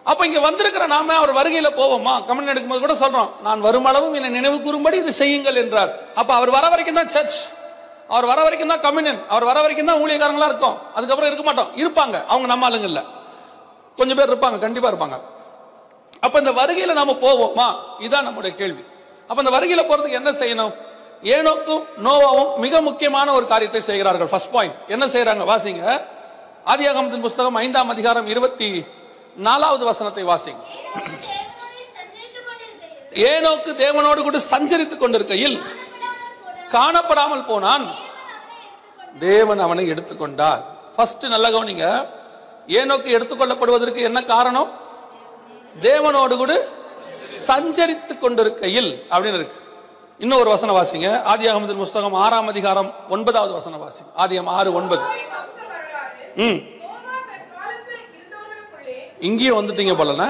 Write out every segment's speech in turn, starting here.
அப்ப இங்க வந்திருக்கிற நாம அவர் வருகையில போவோமா கமெண்ட் எடுக்கும்போது கூட சொல்றோம் நான் வருமளவும் என்னை நினைவு கூறும்படி இது செய்யுங்கள் என்றார் அப்ப அவர் வர வரைக்கும் தான் சர்ச் அவர் வர வரைக்கும் தான் கம்யூனியன் அவர் வர வரைக்கும் தான் ஊழியக்காரங்களா இருக்கும் அதுக்கப்புறம் இருக்க மாட்டோம் இருப்பாங்க அவங்க நம்ம ஆளுங்க இல்ல கொஞ்சம் பேர் இருப்பாங்க கண்டிப்பா இருப்பாங்க அப்ப இந்த வருகையில நாம போவோமா இதான் நம்முடைய கேள்வி அப்ப இந்த வருகையில போறதுக்கு என்ன செய்யணும் ஏனோக்கும் நோவாவும் மிக முக்கியமான ஒரு காரியத்தை செய்கிறார்கள் ஃபர்ஸ்ட் பாயிண்ட் என்ன செய்யறாங்க வாசிங்க ஆதியாகமத்தின் புஸ்தகம் ஐந்தாம் அதிகாரம் இருபத்தி நாலாவது வசனத்தை வாசிங்க ஏனோக்கு தேவனோடு கூட சஞ்சரித்துக் கொண்டிருக்கையில் காணப்படாமல் போனான் தேவன் அவனை எடுத்துக்கொண்டார் ஃபர்ஸ்ட் நல்ல கவனிங்க ஏனோக்கு எடுத்துக்கொள்ளப்படுவதற்கு என்ன காரணம் தேவனோடு கூட சஞ்சரித்துக் கொண்டிருக்கையில் அப்படின்னு இருக்கு இன்னும் ஒரு வசனம் வாசிங்க ஆதி அகமதின் புஸ்தகம் ஆறாம் அதிகாரம் ஒன்பதாவது வசனம் வாசிங்க ஆதியம் ஆறு ஒன்பது நோவாவின் வம்ச வரலாறு. ம் நோவா தன் காலத்தில் இருந்தவர்களுக்குள்ளே இங்கேயும் வந்துட்டீங்க போலண்ணே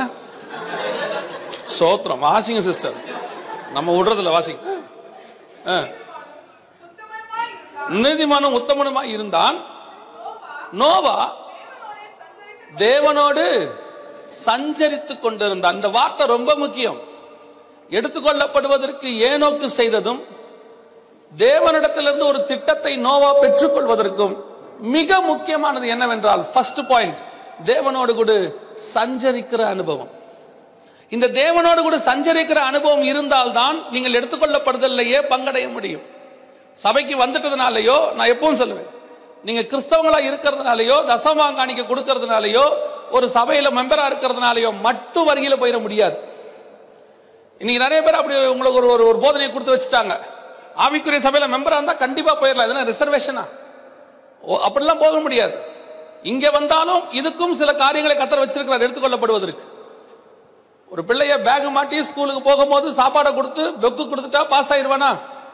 சோத்திரம் வாசிங்க சிஸ்டர் நம்ம விடுறதில்ல வாசிங்க ஆ. உத்தமனுமாய் இருந்தான். நீதிமானும் உத்தமனுமாய் இருந்தான் நோவா தேவனோடே சஞ்சரித்து தேவனோடு சஞ்சரித்துக் கொண்டிருந்தான் அந்த வார்த்தை ரொம்ப முக்கியம் எடுத்துக்கொள்ளப்படுவதற்கு ஏனோக்கு செய்ததும் தேவனிடத்திலிருந்து ஒரு திட்டத்தை நோவா பெற்றுக்கொள்வதற்கும் மிக முக்கியமானது என்னவென்றால் ஃபர்ஸ்ட் பாயிண்ட் தேவனோடு கூட சஞ்சரிக்கிற அனுபவம் இந்த தேவனோடு கூட சஞ்சரிக்கிற அனுபவம் இருந்தால்தான் நீங்கள் எடுத்துக்கொள்ளப்படுதலையே பங்கடைய முடியும் சபைக்கு வந்துட்டதுனாலயோ நான் எப்பவும் சொல்லுவேன் நீங்க கிறிஸ்தவங்களா இருக்கிறதுனாலயோ தசமாங்காணிக்க கொடுக்கறதுனாலயோ ஒரு சபையில மெம்பரா இருக்கிறதுனாலயோ மட்டும் வருகையில போயிட முடியாது இன்னைக்கு நிறைய பேர் அப்படி உங்களுக்கு ஒரு ஒரு- ஒரு போதனையை கொடுத்து வச்சுட்டாங்க ஆவிக்குரிய சபையில மெம்பரா இருந்தா கண்டிப்பா போயிடலாம் இதெல்லாம் ரிசர்வேஷனா அப்படிலாம் போக முடியாது இங்க வந்தாலும் இதுக்கும் சில காரியங்களை கத்தர் வச்சிருக்கிறார் எடுத்துக்கொள்ளப்படுவதற்கு ஒரு பிள்ளைய பேக் மாட்டி ஸ்கூலுக்கு போகும்போது சாப்பாடை கொடுத்து பெக்கு கொடுத்துட்டா பாஸ் ஆயிடுவானா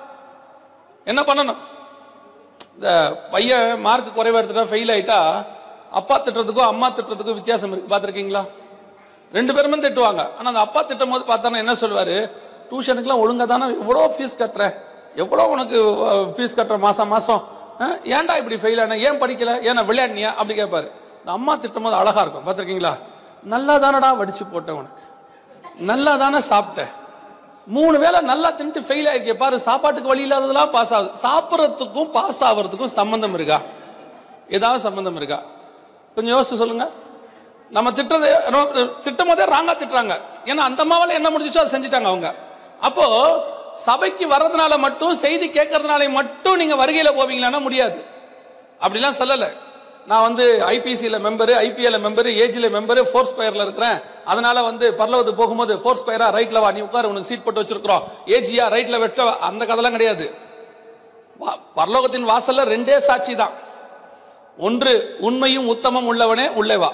என்ன பண்ணணும் இந்த பையன் மார்க் குறைவா எடுத்துட்டா ஃபெயில் ஆயிட்டா அப்பா திட்டுறதுக்கும் அம்மா திட்டுறதுக்கும் வித்தியாசம் இருக்கு பார்த்துருக்கீங்களா ரெண்டு பேருமே திட்டுவாங்க ஆனா அந்த அப்பா திட்டும் போது பார்த்தானா என்ன சொல்லுவாரு டியூஷனுக்குலாம் ஒழுங்கா தானே எவ்வளோ ஃபீஸ் கட்டுற எவ்வளோ உனக்கு ஃபீஸ் கட்டுற மாசம் மாசம் அஹ், ஏன்டா இப்படி ஃபெயில் ஆன ஏன் படிக்கல ஏன்னா விளையாடினியா அப்படி கேட்பாரு இந்த அம்மா திட்டும் போது அழகா இருக்கும் பார்த்துருக்கீங்களா நல்லா தானடா வடிச்சு போட்டேன் உனக்கு நல்லா தானே சாப்பிட்டேன் மூணு வேளை நல்லா தின்ட்டு ஃபெயில் ஆயிருக்கே பாரு சாப்பாட்டுக்கு வழி இல்லாததெல்லாம் பாஸ் ஆகுது சாப்பிட்றதுக்கும் பாஸ் ஆகிறதுக்கும் சம்பந்தம் இருக்கா ஏதாவது சம்பந்தம் இருக்கா கொஞ்சம் யோசிச்சு சொல்லுங்க நம்ம திட்டுறது நம்ம திட்டும் போதே ராங்கா திட்டுறாங்க ஏன்னா அந்த மாவில் என்ன முடிஞ்சிச்சோ அதை செஞ்சுட்டாங்க அவங்க அப்போ சபைக்கு வர்றதுனால மட்டும் செய்தி கேட்கறதுனால மட்டும் நீங்க வருகையில போவீங்களான்னா முடியாது அப்படிலாம் சொல்லலை நான் வந்து ஐபிசியில் மெம்பரு ஐபிஎல் மெம்பரு ஏஜில் மெம்பரு ஃபோர் ஸ்கொயரில் இருக்கிறேன் அதனால வந்து பரலோகத்து போகும்போது ஃபோர் ஸ்கொயரா ரைட்டில் வா நீ உட்காரு உனக்கு சீட் போட்டு வச்சிருக்கிறோம் ஏஜியா ரைட்டில் வெட்ட வா. அந்த கதைலாம் கிடையாது வா- பரலோகத்தின் வாசல்ல ரெண்டே சாட்சி தான் ஒன்று உண்மையும் உத்தமம் உள்ளவனே உள்ளே வா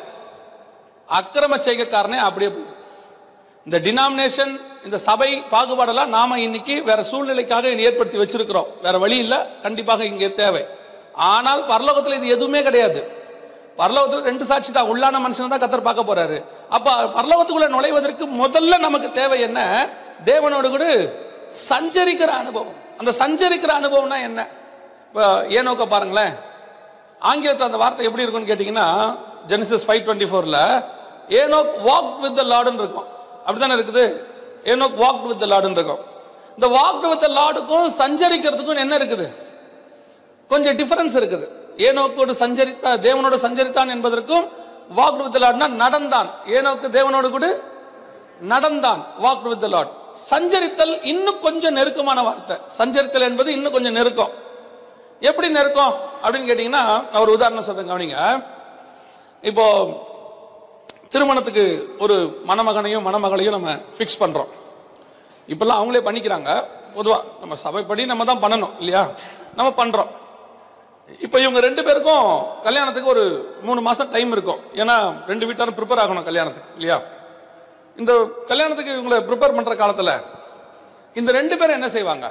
அக்கிரம செய்கைக்காரனே அப்படியே போயிரு இந்த டினாமினேஷன் இந்த சபை பாகுபாடெல்லாம் நாம இன்னைக்கு வேற சூழ்நிலைக்காக ஏற்படுத்தி வச்சிருக்கிறோம் வேற வழி இல்ல கண்டிப்பாக இங்கே தேவை ஆனால் பரலோகத்தில் இது எதுவுமே கிடையாது பரலோகத்தில் ரெண்டு சாட்சி தான் உள்ளான மனுஷனை தான் கத்தர் பார்க்க போறாரு அப்ப பரலோகத்துக்குள்ள நுழைவதற்கு முதல்ல நமக்கு தேவை என்ன தேவனோடு கூட சஞ்சரிக்கிற அனுபவம் அந்த சஞ்சரிக்கிற அனுபவம்னா என்ன இப்போ ஏனோக்க பாருங்களேன் ஆங்கிலத்தில் அந்த வார்த்தை எப்படி இருக்கும்னு கேட்டிங்கன்னா ஜெனிசிஸ் ஃபைவ் டுவெண்ட்டி ஃபோரில் ஏனோக் வாக் வித் த லார்டுன்னு இருக்கும் அப்படிதானே இருக்குது ஏனோக் வாக் வித் த லார்டுன்னு இருக்கும் இந்த வாக் வித் த லார்டுக்கும் சஞ்சரிக்கிறதுக்கும் என்ன இருக்குது கொஞ்சம் டிஃபரன்ஸ் இருக்குது ஏனோக்கோடு சஞ்சரித்தா தேவனோடு சஞ்சரித்தான் என்பதற்கும் வாக் வித் லார்ட்னா நடந்தான் ஏனோக்கு தேவனோடு கூட நடந்தான் வாக் வித் லார்ட் சஞ்சரித்தல் இன்னும் கொஞ்சம் நெருக்கமான வார்த்தை சஞ்சரித்தல் என்பது இன்னும் கொஞ்சம் நெருக்கம் எப்படி நெருக்கம் அப்படின்னு கேட்டிங்கன்னா நான் ஒரு உதாரணம் சொல்றேன் கவனிங்க இப்போ திருமணத்துக்கு ஒரு மணமகனையும் மணமகளையும் நம்ம ஃபிக்ஸ் பண்றோம் இப்பெல்லாம் அவங்களே பண்ணிக்கிறாங்க பொதுவா நம்ம சபைப்படி நம்ம தான் பண்ணணும் இல்லையா நம்ம பண்றோம் இப்போ இவங்க ரெண்டு பேருக்கும் கல்யாணத்துக்கு ஒரு மூணு மாசம் டைம் இருக்கும் ஏன்னா ரெண்டு வீட்டாரும் ப்ரிப்பேர் ஆகணும் கல்யாணத்துக்கு இல்லையா இந்த கல்யாணத்துக்கு இவங்களை ப்ரிப்பேர் பண்ற காலத்துல இந்த ரெண்டு பேரும் என்ன செய்வாங்க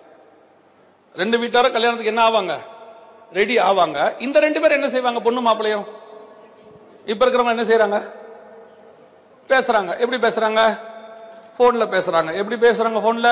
ரெண்டு வீட்டாரும் கல்யாணத்துக்கு என்ன ஆவாங்க ரெடி ஆவாங்க இந்த ரெண்டு பேரும் என்ன செய்வாங்க பொண்ணு மாப்பிள்ளையும் இப்ப இருக்கிறவங்க என்ன செய்றாங்க பேசுறாங்க எப்படி பேசுறாங்க போன்ல பேசுறாங்க எப்படி பேசுறாங்க போன்ல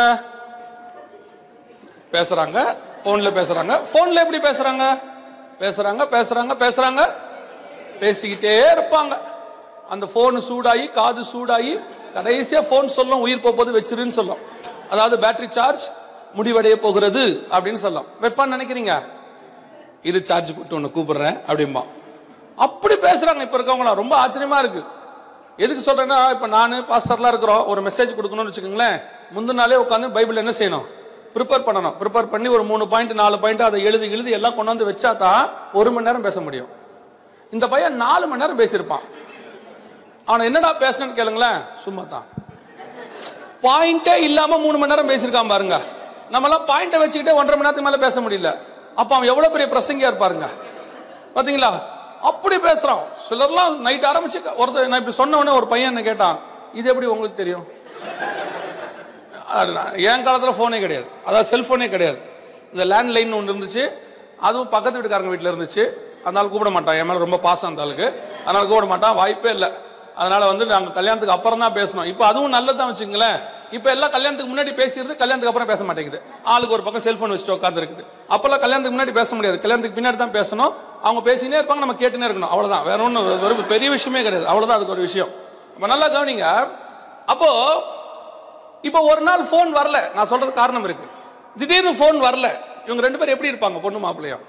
பேசுறாங்க போன்ல பேசுறாங்க போன்ல எப்படி பேசுறாங்க பேசுறாங்க பேசுறாங்க பேசுறாங்க பேசிக்கிட்டே இருப்பாங்க அந்த ஃபோனு சூடாகி காது சூடாகி கடைசியாக ஃபோன் சொல்லும் உயிர் போகும்போது வச்சிருன்னு சொல்லும் அதாவது பேட்டரி சார்ஜ் முடிவடைய போகிறது அப்படின்னு சொல்லும் வைப்பான்னு நினைக்கிறீங்க இரு சார்ஜ் போட்டு உன்னை கூப்பிடுறேன் அப்படிம்பா அப்படி பேசுறாங்க இப்ப இருக்கவங்களாம் ரொம்ப ஆச்சரியமா இருக்கு எதுக்கு சொல்றேன்னா இப்ப நான் பாஸ்டர்லாம் இருக்கிறோம் ஒரு மெசேஜ் கொடுக்கணும்னு வச்சுக்கோங்களேன் முந்தின நாளே உட்காந்து பைபிள் என்ன செய்யணும் ப்ரிப்பேர் பண்ணணும் ப்ரிப்பேர் பண்ணி ஒரு மூணு பாயிண்ட் நாலு பாயிண்ட் அதை எழுதி எழுதி எல்லாம் கொண்டு வந்து வச்சா தான் ஒரு மணி நேரம் பேச முடியும் இந்த பையன் நாலு மணி நேரம் பேசியிருப்பான் அவனை என்னடா பேசணும்னு கேளுங்களேன் சும்மா தான் பாயிண்டே இல்லாம மூணு மணி நேரம் பேசியிருக்கான் பாருங்க நம்மலாம் பாயிண்டை வச்சுக்கிட்டே ஒன்றரை மணி நேரத்துக்கு மேல பேச முடியல அப்ப அவன் எவ்வளவு பெரிய பிரசங்கியா இருப்பாருங்க பாத்தீங்களா அப்படி பேசுறான் சிலர்லாம் நைட் ஆரம்பிச்சு ஒருத்தர் நான் இப்படி சொன்ன உடனே ஒரு பையன் என்ன கேட்டான் இது எப்படி உங்களுக்கு தெரியும் அது நான் என் காலத்துல போனே கிடையாது அதாவது செல்போனே கிடையாது இந்த லேண்ட்லைன் ஒன்று இருந்துச்சு அதுவும் பக்கத்து வீட்டுக்காரங்க வீட்டில் இருந்துச்சு அதனால கூப்பிட மாட்டான் என் மேல ரொம்ப பாசம் அந்த ஆளுக்கு அதனால கூப்பிட மாட்டான் வாய்ப்பே இல்லை அதனால வந்து நாங்கள் கல்யாணத்துக்கு அப்புறம் தான் பேசணும் இப்போ அதுவும் நல்லதான் வச்சுங்களேன் இப்போ எல்லாம் கல்யாணத்துக்கு முன்னாடி பேசிடுது கல்யாணத்துக்கு அப்புறம் பேச மாட்டேங்குது ஆளுக்கு ஒரு பக்கம் செல்போன் வச்சுட்டு உட்காந்துருக்குது அப்போல்லாம் கல்யாணத்துக்கு முன்னாடி பேச முடியாது கல்யாணத்துக்கு பின்னாடி தான் பேசணும் அவங்க பேசினே இருப்பாங்க நம்ம கேட்டுனே இருக்கணும் அவ்வளவுதான் வேற ஒன்றும் ஒரு பெரிய விஷயமே கிடையாது அவ்வளவுதான் அதுக்கு ஒரு விஷயம் அப்போ நல்லா கவனிங்க அப்போ இப்போ ஒரு நாள் ஃபோன் வரல நான் சொல்றது காரணம் இருக்கு திடீர்னு ஃபோன் வரல இவங்க ரெண்டு பேரும் எப்படி இருப்பாங்க பொண்ணு மாப்பிள்ளையும்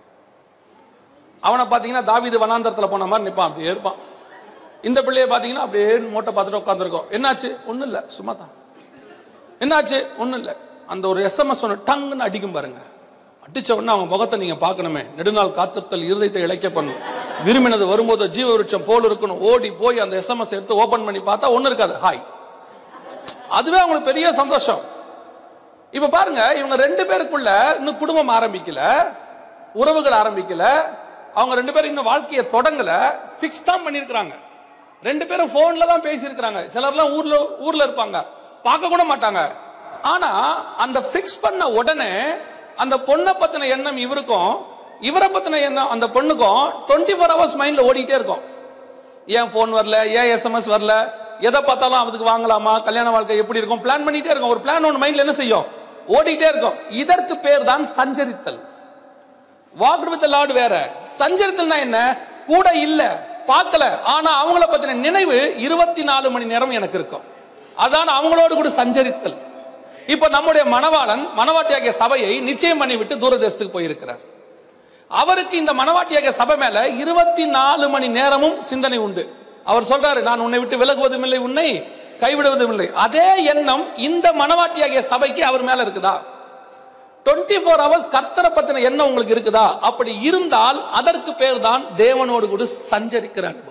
அவனை பார்த்தீங்கன்னா தாவீது வனாந்தரத்தில் போன மாதிரி நிற்பான் அப்படியே இருப்பான் இந்த பிள்ளைய பார்த்தீங்கன்னா அப்படியே மூட்டை பார்த்துட்டு உட்காந்துருக்கோம் என்னாச்சு ஒன்றும் இல்லை சும்மா தான் என்னாச்சு ஒன்றும் இல்லை அந்த ஒரு எஸ்எம்எஸ் ஒன்று டங்குன்னு அடிக்கும் பாருங்க அடிச்ச உடனே அவங்க முகத்தை நீங்க பார்க்கணுமே நெடுநாள் காத்திருத்தல் இருதயத்தை இழைக்க பண்ணும் விரும்பினது வரும்போது ஜீவ விருட்சம் போல் இருக்கணும் ஓடி போய் அந்த எஸ்எம்எஸ் எடுத்து ஓபன் பண்ணி பார்த்தா ஒன்றும் இருக்காது ஹாய் அதுவே அவங்களுக்கு பெரிய சந்தோஷம் இப்ப பாருங்க இவங்க ரெண்டு பேருக்குள்ள இன்னும் குடும்பம் ஆரம்பிக்கல உறவுகள் ஆரம்பிக்கல அவங்க ரெண்டு பேரும் இன்னும் வாழ்க்கையை தொடங்கல ஃபிக்ஸ் தான் பண்ணியிருக்கிறாங்க ரெண்டு பேரும் போன்ல தான் பேசியிருக்கிறாங்க சிலர்லாம் ஊர்ல ஊர்ல இருப்பாங்க பார்க்க கூட மாட்டாங்க ஆனா அந்த ஃபிக்ஸ் பண்ண உடனே அந்த பொண்ணை பத்தின எண்ணம் இவருக்கும் இவரை பத்தின எண்ணம் அந்த பொண்ணுக்கும் டுவெண்ட்டி ஃபோர் ஹவர்ஸ் மைண்ட்ல ஓடிட்டே இருக்கும் ஏன் ஃபோன் வரல ஏன் எஸ்எம்எஸ் வரல எதை பார்த்தாலும் அதுக்கு வாங்கலாமா கல்யாண வாழ்க்கை எப்படி இருக்கும் பிளான் பண்ணிட்டே இருக்கும் ஒரு பிளான் ஒன்று மைண்ட்ல என்ன செய்யும் ஓடிட்டே இருக்கும் இதற்கு பேர் தான் சஞ்சரித்தல் வாக் வித் லார்ட் வேற சஞ்சரித்தல்னா என்ன கூட இல்ல பார்க்கல ஆனா அவங்கள பத்தின நினைவு இருபத்தி நாலு மணி நேரம் எனக்கு இருக்கும் அதான் அவங்களோடு கூட சஞ்சரித்தல் இப்ப நம்முடைய மணவாளன் மணவாட்டியாகிய சபையை நிச்சயம் பண்ணி விட்டு தூரதேசத்துக்கு போயிருக்கிறார் அவருக்கு இந்த மணவாட்டியாகிய சபை மேல இருபத்தி நாலு மணி நேரமும் சிந்தனை உண்டு அவர் சொல்றாரு நான் உன்னை விட்டு விலகுவதும் இல்லை உன்னை கைவிடுவதும் இல்லை அதே எண்ணம் இந்த மணவாட்டியாகிய சபைக்கு அவர் மேல இருக்குதா டுவெண்ட்டி ஃபோர் ஹவர்ஸ் கர்த்தரை பத்தின எண்ணம் உங்களுக்கு இருக்குதா அப்படி இருந்தால் அதற்கு பேர் தான் தேவனோடு கூட சஞ்சரிக்கிற அனுபவம்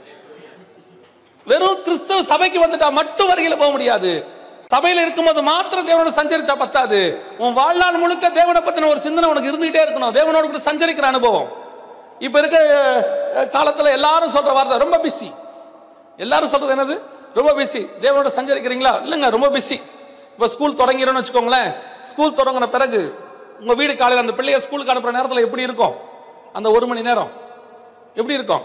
வெறும் கிறிஸ்தவ சபைக்கு வந்துட்டா மட்டும் வருகையில போக முடியாது சபையில இருக்கும்போது மாத்திரம் தேவனோட சஞ்சரிச்சா பத்தாது உன் வாழ்நாள் முழுக்க தேவனை பத்தின ஒரு சிந்தனை உனக்கு இருந்துகிட்டே இருக்கணும் தேவனோடு கூட சஞ்சரிக்கிற அனுபவம் இப்ப இருக்க அஹ், காலத்துல எல்லாரும் சொல்ற வார்த்தை ரொம்ப பிஸி எல்லாரும் சொல்றது என்னது ரொம்ப பிஸி தேவனோட சஞ்சரிக்கிறீங்களா இல்லைங்க ரொம்ப பிஸி இப்போ ஸ்கூல் தொடங்கிறோம்னு வச்சுக்கோங்களேன் ஸ்கூல் தொடங்கின பிறகு உங்க வீடு காலையில் அந்த பிள்ளைய ஸ்கூலுக்கு அனுப்புற நேரத்தில் எப்படி இருக்கும் அந்த ஒரு மணி நேரம் எப்படி இருக்கும்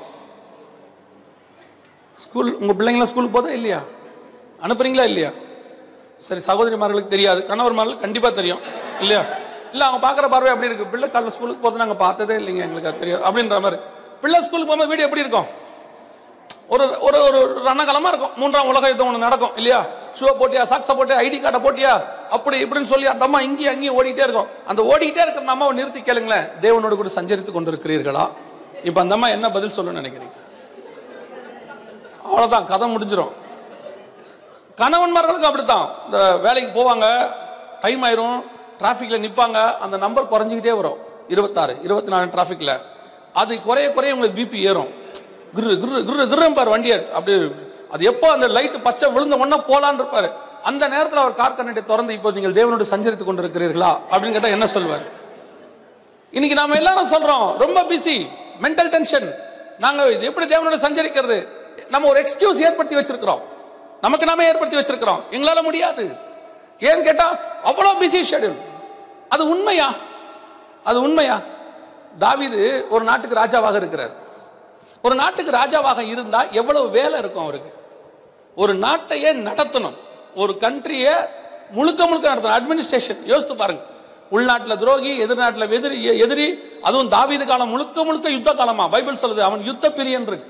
ஸ்கூல் உங்க பிள்ளைங்களாம் ஸ்கூலுக்கு போதா இல்லையா அனுப்புறீங்களா இல்லையா சரி சகோதரிமார்களுக்கு தெரியாது கணவர்மார்களுக்கு கண்டிப்பா தெரியும் இல்லையா இல்ல அவங்க பார்க்குற பார்வை அப்படி இருக்கு பிள்ளை காலைல ஸ்கூலுக்கு போகிறது நாங்கள் பார்த்ததே இல்லைங்க எங்களுக்கு அது தெரியும் அப்படின்ற மாதிரி பிள்ளை ஸ்கூலுக்கு போகும்போது வீடு எப்படி இருக்கும் ஒரு ஒரு ஒரு ரணகலமா இருக்கும் மூன்றாம் உலக யுத்தம் ஒன்று நடக்கும் இல்லையா ஷூவை போட்டியா சாக்ஸை போட்டியா ஐடி கார்டை போட்டியா அப்படி இப்படின்னு சொல்லி அந்த அம்மா இங்கேயும் அங்கேயும் ஓடிட்டே இருக்கும் அந்த ஓடிட்டே இருக்கிற அந்த அம்மாவை நிறுத்தி கேளுங்களேன் தேவனோடு கூட சஞ்சரித்து கொண்டிருக்கிறீர்களா இப்போ அந்த அம்மா என்ன பதில் சொல்ல நினைக்கிறீங்க அவ்வளவுதான் கதை முடிஞ்சிடும் கணவன்மார்களுக்கு அப்படித்தான் இந்த வேலைக்கு போவாங்க டைம் ஆயிரும் டிராஃபிக்ல நிப்பாங்க அந்த நம்பர் குறைஞ்சிக்கிட்டே வரும் இருபத்தாறு இருபத்தி நாலு டிராஃபிக்ல அது குறைய குறைய உங்களுக்கு பிபி ஏறும் கிரு கிரு கிரு கிருன்னு பாரு வண்டியை அப்படி அது எப்போ அந்த லைட் பச்சை விழுந்த உடனே போலான்னு இருப்பாரு அந்த நேரத்தில் அவர் கார் கண்ணட்டை திறந்து இப்போ நீங்கள் தேவனோடு சஞ்சரித்து கொண்டிருக்கிறீர்களா அப்படின்னு கேட்டால் என்ன சொல்வார் இன்னைக்கு நாம எல்லாரும் சொல்றோம் ரொம்ப பிஸி மென்டல் டென்ஷன் நாங்க இது எப்படி தேவனோட சஞ்சரிக்கிறது நம்ம ஒரு எக்ஸ்கியூஸ் ஏற்படுத்தி வச்சிருக்கிறோம் நமக்கு நாம ஏற்படுத்தி வச்சிருக்கிறோம் எங்களால முடியாது ஏன்னு கேட்டா அவ்வளவு பிஸி ஷெட்யூல் அது உண்மையா அது உண்மையா தாவீது ஒரு நாட்டுக்கு ராஜாவாக இருக்கிறார் ஒரு நாட்டுக்கு ராஜாவாக இருந்தா எவ்வளவு வேலை இருக்கும் அவருக்கு ஒரு நாட்டையே நடத்தணும் ஒரு கண்ட்ரியை முழுக்க முழுக்க நடத்தணும் அட்மினிஸ்ட்ரேஷன் யோசித்து பாருங்க உள்நாட்டில் துரோகி எதிர்நாட்டில் எதிரி எதிரி அதுவும் தாவீது காலம் முழுக்க முழுக்க யுத்த காலமா பைபிள் சொல்லுது அவன் யுத்த பிரியன் இருக்கு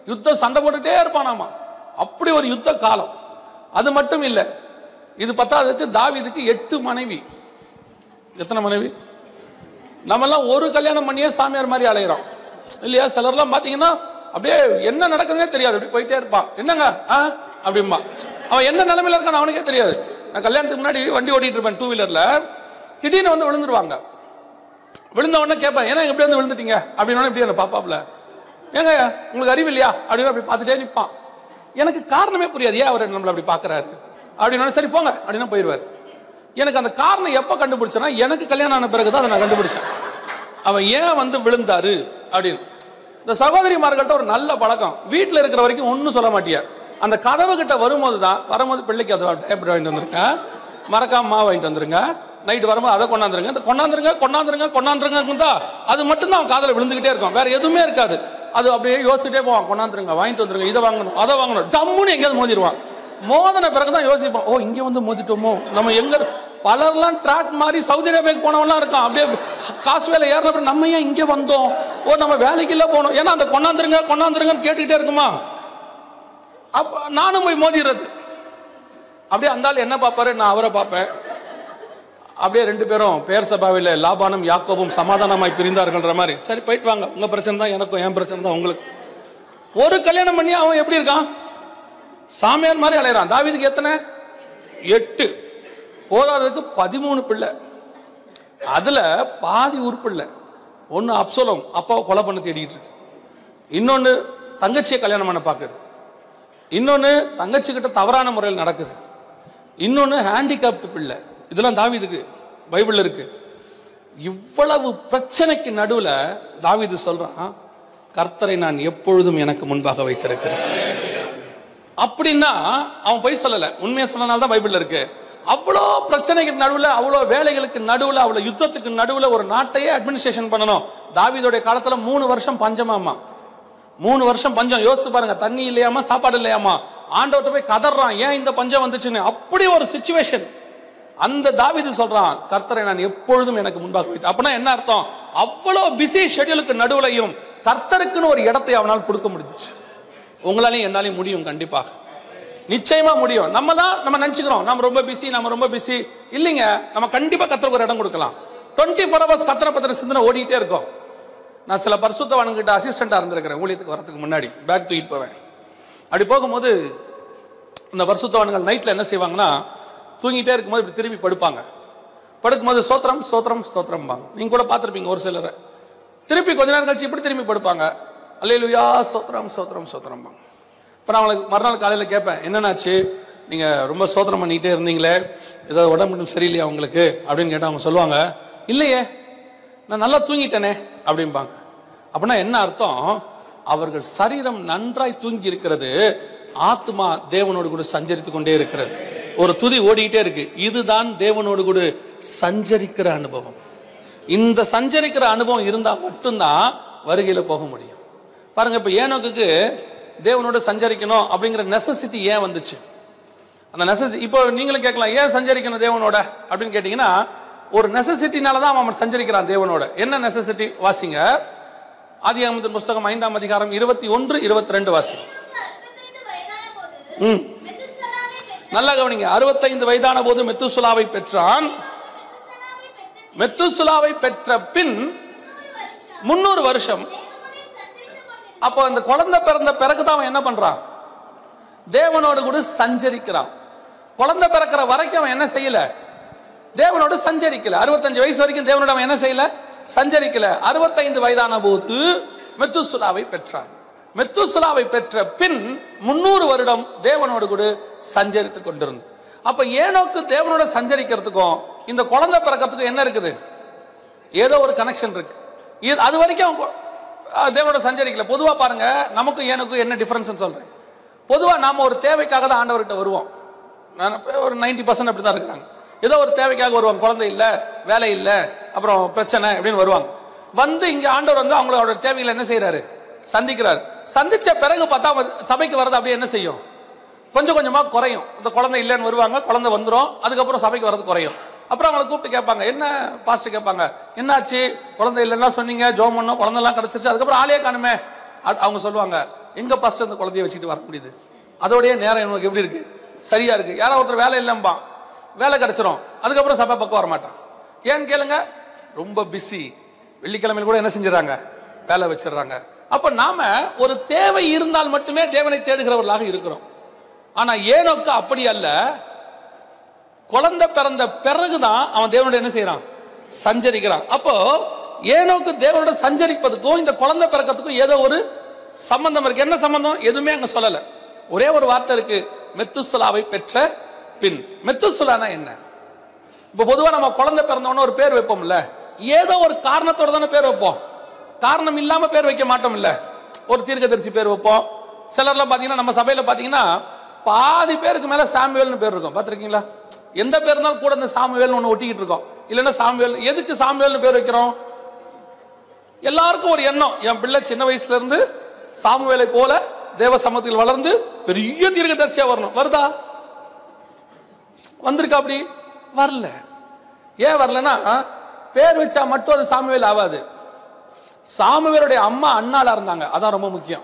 யுத்தம் சண்டை போட்டுட்டே இருப்பானாமா அப்படி ஒரு யுத்த காலம் அது மட்டும் இல்லை இது பத்தாததுக்கு தாவீதுக்கு எட்டு மனைவி எத்தனை மனைவி நம்மெல்லாம் ஒரு கல்யாணம் பண்ணியே சாமியார் மாதிரி அலையிறோம் இல்லையா சிலர்லாம் பார்த்தீங்கன்னா அப்படியே என்ன நடக்குதுன்னே தெரியாது அப்படி போயிட்டே இருப்பான் என்னங்க ஆ அப்படிம்பா அவன் என்ன நிலைமையில இருக்கான்னு அவனுக்கே தெரியாது நான் கல்யாணத்துக்கு முன்னாடி வண்டி ஓட்டிட்டு இருப்பேன் டூ வீலர்ல திடீர்னு வந்து விழுந்துருவாங்க விழுந்த உடனே கேட்பேன் ஏன்னா எப்படி வந்து விழுந்துட்டீங்க அப்படின்னு இப்படி என்ன பாப்பாப்ல ஏங்க உங்களுக்கு அறிவு இல்லையா அப்படின்னு அப்படி பார்த்துட்டே நிற்பான் எனக்கு காரணமே புரியாது ஏன் அவர் நம்மளை அப்படி பார்க்கறாரு அப்படின்னு சரி போங்க அப்படின்னா போயிடுவார் எனக்கு அந்த காரணம் எப்போ கண்டுபிடிச்சேன்னா எனக்கு கல்யாணம் ஆன பிறகு தான் அதை நான் கண்டுபிடிச்சேன் அவன் ஏன் வந்து விழுந்தாரு அப்படின்னு இந்த சகோதரிமார்கள்ட்ட ஒரு நல்ல பழக்கம் வீட்டில் இருக்கிற வரைக்கும் ஒன்றும் சொல்ல மாட்டியார் அந்த கதவு கிட்ட வரும்போது தான் வரும்போது பிள்ளைக்கு அதை டேப்லெட் வாங்கிட்டு வந்துருங்க மறக்காம மாவு வாங்கிட்டு வந்துருங்க நைட்டு வரும்போது அதை கொண்டாந்துருங்க இந்த கொண்டாந்துருங்க கொண்டாந்துருங்க கொண்டாந்துருங்க தான் அது மட்டும்தான் அவன் காதில் விழுந்துகிட்டே இருக்கும் வேற எதுவுமே இருக்காது அது அப்படியே யோசிச்சுட்டே போவான் கொண்டாந்துருங்க வாங்கிட்டு வந்துருங்க இதை வாங்கணும் அதை வாங்கணும் டம்முன்னு எங்கேயாவது மோதிடுவான் மோதன பிறகு தான் யோசிப்பான் ஓ இங்கே வந்து மோதிட்டோமோ நம்ம எங்க பலர்லாம் ட்ராக் மாதிரி சவுதி அரேபியாக்கு போனவன்லாம் இருக்கான் அப்படியே காசு வேலை ஏறின பிறகு நம்ம ஏன் இங்கே வந்தோம் ஓ நம்ம வேலைக்கு இல்லை போனோம் ஏன்னா அந்த கொண்டாந்துருங்க கொண்டாந்துருங்கன்னு கேட்டுக்கிட்டே இருக்குமா அப்ப நானும் போய் மோதிடுறது அப்படியே அந்த ஆள் என்ன பார்ப்பாரு நான் அவரை பார்ப்பேன் அப்படியே ரெண்டு பேரும் பேர் சபாவில் லாபானும் யாக்கோபும் சமாதானமாய் பிரிந்தார்கள்ன்ற மாதிரி சரி போயிட்டு வாங்க உங்க பிரச்சனை தான் எனக்கும் என் பிரச்சனை தான் உங்களுக்கு ஒரு கல்யாணம் பண்ணி அவன் எப்படி இருக்கான் சாமியார் மாதிரி அலையிறான் தாவீதுக்கு எத்தனை எட்டு போதாததுக்கு பதிமூணு பிள்ளை அதுல பாதி உறுப்பில்லை ஒன்று அப்சோலம் அப்பாவை கொலை பண்ண தேடிட்டு இருக்கு இன்னொன்று தங்கச்சியை கல்யாணம் பண்ண பார்க்குது இன்னொன்று தங்கச்சி கிட்ட தவறான முறையில் நடக்குது இன்னொன்று ஹேண்டிகாப்டு பிள்ளை இதெல்லாம் தாவீதுக்கு பைபிள்ல இருக்கு இவ்வளவு பிரச்சனைக்கு நடுவுல தாவீது சொல்றான் கர்த்தரை நான் எப்பொழுதும் எனக்கு முன்பாக வைத்திருக்கிறேன் அப்படின்னா அவன் பொய் சொல்லல உண்மையை சொன்னனால தான் பைபிள்ல இருக்கு அவ்வளோ பிரச்சனைக்கு நடுவுல அவ்வளோ வேலைகளுக்கு நடுவுல அவ்வளோ யுத்தத்துக்கு நடுவுல ஒரு நாட்டையே அட்மினிஸ்ட்ரேஷன் பண்ணணும் தாவீதோடைய காலத்துல மூணு வருஷம் பஞ்சமாமா மூணு வருஷம் பஞ்சம் யோசிச்சு பாருங்க தண்ணி இல்லையாமா சாப்பாடு இல்லையாமா ஆண்டவர்கிட்ட போய் கதறான் ஏன் இந்த பஞ்சம் வந்துச்சுன்னு அப்படி ஒரு சுச்சுவேஷன் அந்த தாவீது சொல்றான் கர்த்தரை நான் எப்பொழுதும் எனக்கு முன்பாக வைத்து அப்படின்னா என்ன அர்த்தம் அவ்வளோ பிஸி ஷெட்யூலுக்கு நடுவுலையும் கர்த்தருக்குன்னு ஒரு இடத்தை அவனால் கொடுக்க முடிஞ்சுச்சு உங்களாலையும் என்னாலையும் முடியும் கண்டிப்பாக நிச்சயமா முடியும் நம்ம தான் நம்ம நினைச்சுக்கிறோம் நம்ம ரொம்ப பிஸி நம்ம ரொம்ப பிஸி இல்லைங்க நம்ம கண்டிப்பா கத்தருக்கு ஒரு இடம் கொடுக்கலாம் டுவெண்ட்டி ஃபோர் ஹவர்ஸ் கத்தரை பத்தின சிந்தனை ஓடிட்டே இருக்கும் நான் சில பரிசுத்தவானுங்கிட்ட அசிஸ்டண்டா இருந்திருக்கிறேன் ஊழியத்துக்கு வரதுக்கு முன்னாடி பேக் தூக்கிட்டு போவேன் அப்படி போகும்போது இந்த பரிசுத்தவான்கள் நைட்ல என்ன செய்வாங்கன்னா தூங்கிட்டே இருக்கும்போது இப்படி திரும்பி படுப்பாங்க படுக்கும்போது சோத்திரம் சோத்திரம் ஸ்தோத்திரம்பாங்க நீங்க கூட பார்த்துருப்பீங்க ஒரு சிலரை திருப்பி கொஞ்ச நேரம் கழிச்சு இப்படி திரும்பி படுப்பாங்க அல்லேலுயா சோத்திரம் சோத்திரம் சோத்திரம்பாங்க இப்போ நான் அவங்களுக்கு மறுநாள் காலையில் கேட்பேன் என்னென்னாச்சு நீங்கள் ரொம்ப சோதனம் பண்ணிக்கிட்டே இருந்தீங்களே ஏதாவது உடம்பு இன்னும் சரியில்லையா உங்களுக்கு அப்படின்னு கேட்டால் அவங்க சொல்லுவாங்க இல்லையே நான் நல்லா தூங்கிட்டேனே அப்படிம்பாங்க அப்படின்னா என்ன அர்த்தம் அவர்கள் சரீரம் நன்றாய் தூங்கி இருக்கிறது ஆத்மா தேவனோடு கூட சஞ்சரித்து கொண்டே இருக்கிறது ஒரு துதி ஓடிக்கிட்டே இருக்கு இதுதான் தேவனோடு கூட சஞ்சரிக்கிற அனுபவம் இந்த சஞ்சரிக்கிற அனுபவம் இருந்தால் மட்டும்தான் வருகையில போக முடியும் பாருங்க இப்போ ஏனோக்குக்கு தேவனோட சஞ்சரிக்கணும் அப்படிங்கிற நெசசிட்டி ஏன் வந்துச்சு அந்த நெசசிட்டி இப்போ நீங்களும் கேட்கலாம் ஏன் சஞ்சரிக்கணும் தேவனோட அப்படின்னு கேட்டிங்கன்னா ஒரு நெசசிட்டினால தான் அவன் சஞ்சரிக்கிறான் தேவனோட என்ன நெசசிட்டி வாசிங்க ஆதியாகமத்தின் புஸ்தகம் ஐந்தாம் அதிகாரம் இருபத்தி ஒன்று இருபத்தி ரெண்டு வாசி அறுபத்தைந்து வயதான போது ம் மெத்துசலாவை பெற்ற நல்லா கவனிங்க அறுபத்தைந்து வயதான போது மெத்துசுலாவை பெற்றான் மெத்துசலாவை பெற்ற மெத்துசுலாவை பெற்ற பின் முன்னூறு வருஷம் முன்னூறு வருஷம் தேவனுடைய சந்திரித்துக் கொண்டிருந்த அப்போ அந்த குழந்தை பிறந்த பிறகு தான் அவன் என்ன பண்றான் தேவனோடு கூட சஞ்சரிக்கிறான் குழந்தை பிறக்கிற வரைக்கும் அவன் என்ன செய்யல தேவனோடு சஞ்சரிக்கல அறுபத்தஞ்சு வயசு வரைக்கும் தேவனோட அவன் என்ன செய்யல சஞ்சரிக்கல அறுபத்தைந்து வயதான போது மெத்துசுலாவை பெற்றான் மெத்துசுலாவை பெற்ற பின் முன்னூறு வருடம் தேவனோடு கூட சஞ்சரித்து கொண்டிருந்து அப்ப ஏனோக்கு தேவனோட சஞ்சரிக்கிறதுக்கும் இந்த குழந்தை பிறக்கிறதுக்கும் என்ன இருக்குது ஏதோ ஒரு கனெக்ஷன் இருக்கு இது அது வரைக்கும் அவங்க, அஹ், தேவனோட சஞ்சரிக்கல பொதுவா பாருங்க நமக்கும் எனக்கும் என்ன டிஃபரன்ஸ் சொல்றேன் பொதுவா நாம ஒரு தேவைக்காக தான் ஆண்டவர்கிட்ட வருவோம் நான் இப்ப ஒரு நைன்டி பர்சன்ட் அப்படி தான் இருக்கிறாங்க ஏதோ ஒரு தேவைக்காக வருவாங்க குழந்தை இல்லை வேலை இல்லை அப்புறம் பிரச்சனை அப்படின்னு வருவாங்க வந்து இங்க ஆண்டவர் வந்து அவங்களோட தேவைகளை என்ன செய்றாரு சந்திக்கிறார் சந்திச்ச பிறகு பார்த்தா அவன் சபைக்கு வர்றது அப்படியே என்ன செய்யும் கொஞ்சம் கொஞ்சமா குறையும் இந்த குழந்தை இல்லைன்னு வருவாங்க குழந்தை வந்துடும் அதுக்கப்புறம் சபைக்கு வர்றது குறையும் அப்புறம் அவங்களை கூப்பிட்டு கேட்பாங்க என்ன பாஸ்ட் கேட்பாங்க என்னாச்சு குழந்தை இல்லைன்னா சொன்னீங்க ஜோம் பண்ணோம் குழந்தைலாம் கிடச்சிருச்சு அதுக்கப்புறம் ஆளே காணுமே அ- அவங்க சொல்லுவாங்க எங்க ஃபர்ஸ்ட் அந்த குழந்தைய வச்சுட்டு வர முடியுது அதோடய நேரம் எனக்கு எப்படி இருக்கு சரியா இருக்கு யாரோ ஒருத்தர் வேலை இல்லைம்பா வேலை கிடைச்சிரும் அதுக்கப்புறம் சபை பக்கம் வர மாட்டான் ஏன்னு கேளுங்க ரொம்ப பிஸி வெள்ளிக்கிழமையில கூட என்ன செஞ்சிடறாங்க வேலை வச்சிடுறாங்க அப்ப நாம ஒரு தேவை இருந்தால் மட்டுமே தேவனை தேடுகிறவர்களாக இருக்கிறோம் ஆனா ஏனோக்கு அப்படி அல்ல குழந்தை பிறந்த பிறகுதான் அவன் தேவனோட என்ன செய்யறான் சஞ்சரிக்கிறான் அப்போ ஏனோக்கு தேவனோட சஞ்சரிப்பதுக்கும் இந்த குழந்தை பிறக்கிறதுக்கும் ஏதோ ஒரு சம்பந்தம் இருக்கு என்ன சம்பந்தம் எதுவுமே அங்க சொல்லல ஒரே ஒரு வார்த்தை இருக்கு மெத்துசுலாவை பெற்ற பின் மெத்துசுலானா என்ன இப்போ பொதுவா நம்ம குழந்தை பிறந்தவொடனே ஒரு பேர் வைப்போம்ல ஏதோ ஒரு காரணத்தோட தானே பேர் வைப்போம் காரணம் இல்லாம பேர் வைக்க மாட்டோம்ல ஒரு தீர்க்கதரிசி பேர் வைப்போம் சிலர்லாம் பாத்தீங்கன்னா நம்ம சபையில பாத்தீங்கன்னா பாதி பேருக்கு மேல சாமுவேல்னு பேர் இருக்கும் பார்த்திருக்கீங்களா எந்த பேர் இருந்தாலும் கூட இந்த சாமுவேல்னு ஒன்று ஒட்டிக்கிட்டு இருக்கோம் இல்லைன்னா சாமுவேல் எதுக்கு சாமுவேல்னு பேர் வைக்கிறோம் எல்லாருக்கும் ஒரு எண்ணம் என் பிள்ளை சின்ன வயசுல இருந்து சாமுவேலை போல தேவ சமூகத்தில் வளர்ந்து பெரிய தீர்க்கதரிசியா வரணும் வருதா வந்திருக்கா அப்படி வரல ஏன் வரலன்னா பேர் வச்சா மட்டும் அது சாமுவேல் ஆகாது சாமுவேலுடைய அம்மா அண்ணாளா இருந்தாங்க அதான் ரொம்ப முக்கியம்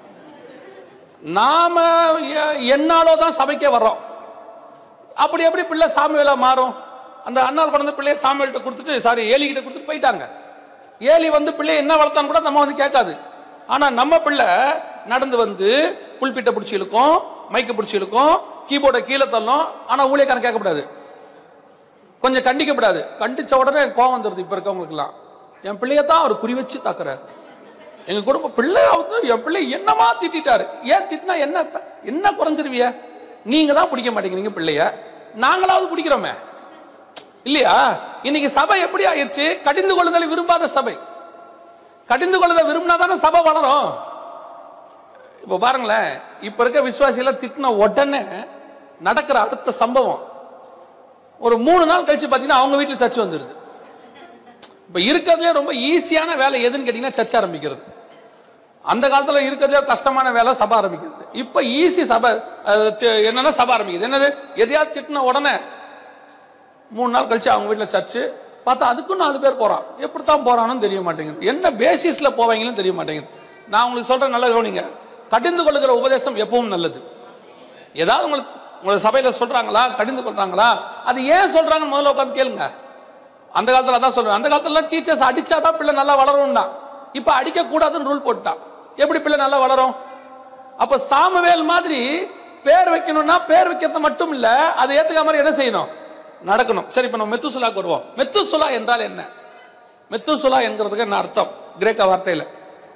நாம எ- என்னாலோ தான் சபைக்கே வர்றோம் அப்படி எப்படி பிள்ளை சாமுவேலா மாறும் அந்த அண்ணால் கொண்டு வந்து பிள்ளைய சாமுவேல்கிட்ட கொடுத்துட்டு சாரி ஏலிகிட்ட கொடுத்துட்டு போயிட்டாங்க ஏலி வந்து பிள்ளைய என்ன வளர்த்தான்னு கூட நம்ம வந்து கேட்காது ஆனா நம்ம பிள்ளை நடந்து வந்து புல்பிட்டை பிடிச்சி இழுக்கும் மைக்கை பிடிச்சி இழுக்கும் கீபோர்டை கீழே தள்ளும் ஆனா ஊழியக்காரன் கேட்கக்கூடாது கொஞ்சம் கண்டிக்கப்படாது கண்டிச்ச உடனே கோவம் வந்துருது இப்ப இருக்கவங்களுக்குலாம் என் பிள்ளைய தான் அவர் குறி வச்சு தாக்குறாரு எங்க குடும்ப பிள்ளை வந்து என் பிள்ளை என்னமா திட்டிட்டாரு ஏன் திட்டினா என்ன இப்ப? என்ன குறைஞ்சிருவிய நீங்க தான் பிடிக்க மாட்டேங்கிறீங்க பிள்ளைய நாங்களாவது பிடிக்கிறோமே இல்லையா இன்னைக்கு சபை எப்படி ஆயிருச்சு கடிந்து கொள்ளுதலை விரும்பாத சபை கடிந்து கொள்ளுதலை விரும்பினா தானே சபை வளரும் இப்போ பாருங்களேன் இப்ப இருக்க விசுவாசிகளை திட்டின உடனே நடக்கிற அடுத்த சம்பவம் ஒரு மூணு நாள் கழிச்சு பார்த்தீங்கன்னா அவங்க வீட்டில் சர்ச் வந்துடுது இப்போ இருக்கிறதுலே ரொம்ப ஈஸியான வேலை எதுன்னு கேட்டிங்கன்னா சர்ச் ஆரம்பிக்கிறது அந்த காலத்தில் இருக்கிறதுலே கஷ்டமான வேலை சபை ஆரம்பிக்கிறது இப்போ ஈஸி சபை அது தி- என்னன்னா சபை ஆரம்பிக்குது என்னது எதையாவது திட்டின உடனே மூணு நாள் கழிச்சு அவங்க வீட்டில் சர்ச்சு பார்த்தா அதுக்கும் நாலு பேர் போகிறான் எப்படி தான் போகிறான்னு தெரிய மாட்டேங்குது என்ன பேசிஸில் போவாங்கன்னு தெரிய மாட்டேங்குது நான் உங்களுக்கு சொல்கிறேன் நல்ல கவனிங்க கடிந்து கொள்ளுகிற உபதேசம் எப்பவும் நல்லது ஏதாவது உங்களுக்கு உங்களை சபையில் சொல்கிறாங்களா கடிந்து கொள்றாங்களா அது ஏன் சொல்கிறாங்கன்னு முதல்ல உட்காந்து கேளுங்க அந்த காலத்தில் அதான் சொல்லுவேன் அந்த காலத்துல டீச்சர்ஸ் அடிச்சாதான் பிள்ளை நல்லா வளரும்னா இப்போ அடிக்கக்கூடாதுன்னு ரூல் போட்டான் எப்படி பிள்ளை நல்லா வளரும் அப்போ சாமுவேல் மாதிரி பேர் வைக்கணும்னா பேர் வைக்கிறது மட்டும் இல்ல அதை ஏத்துக்க மாதிரி என்ன செய்யணும் நடக்கணும் சரி இப்போ நம்ம மெத்துசுலாக்கு வருவோம் மெத்துசுலா என்றால் என்ன மெத்துசுலா என்கிறதுக்கு என்ன அர்த்தம் கிரேக்க வார்த்தையில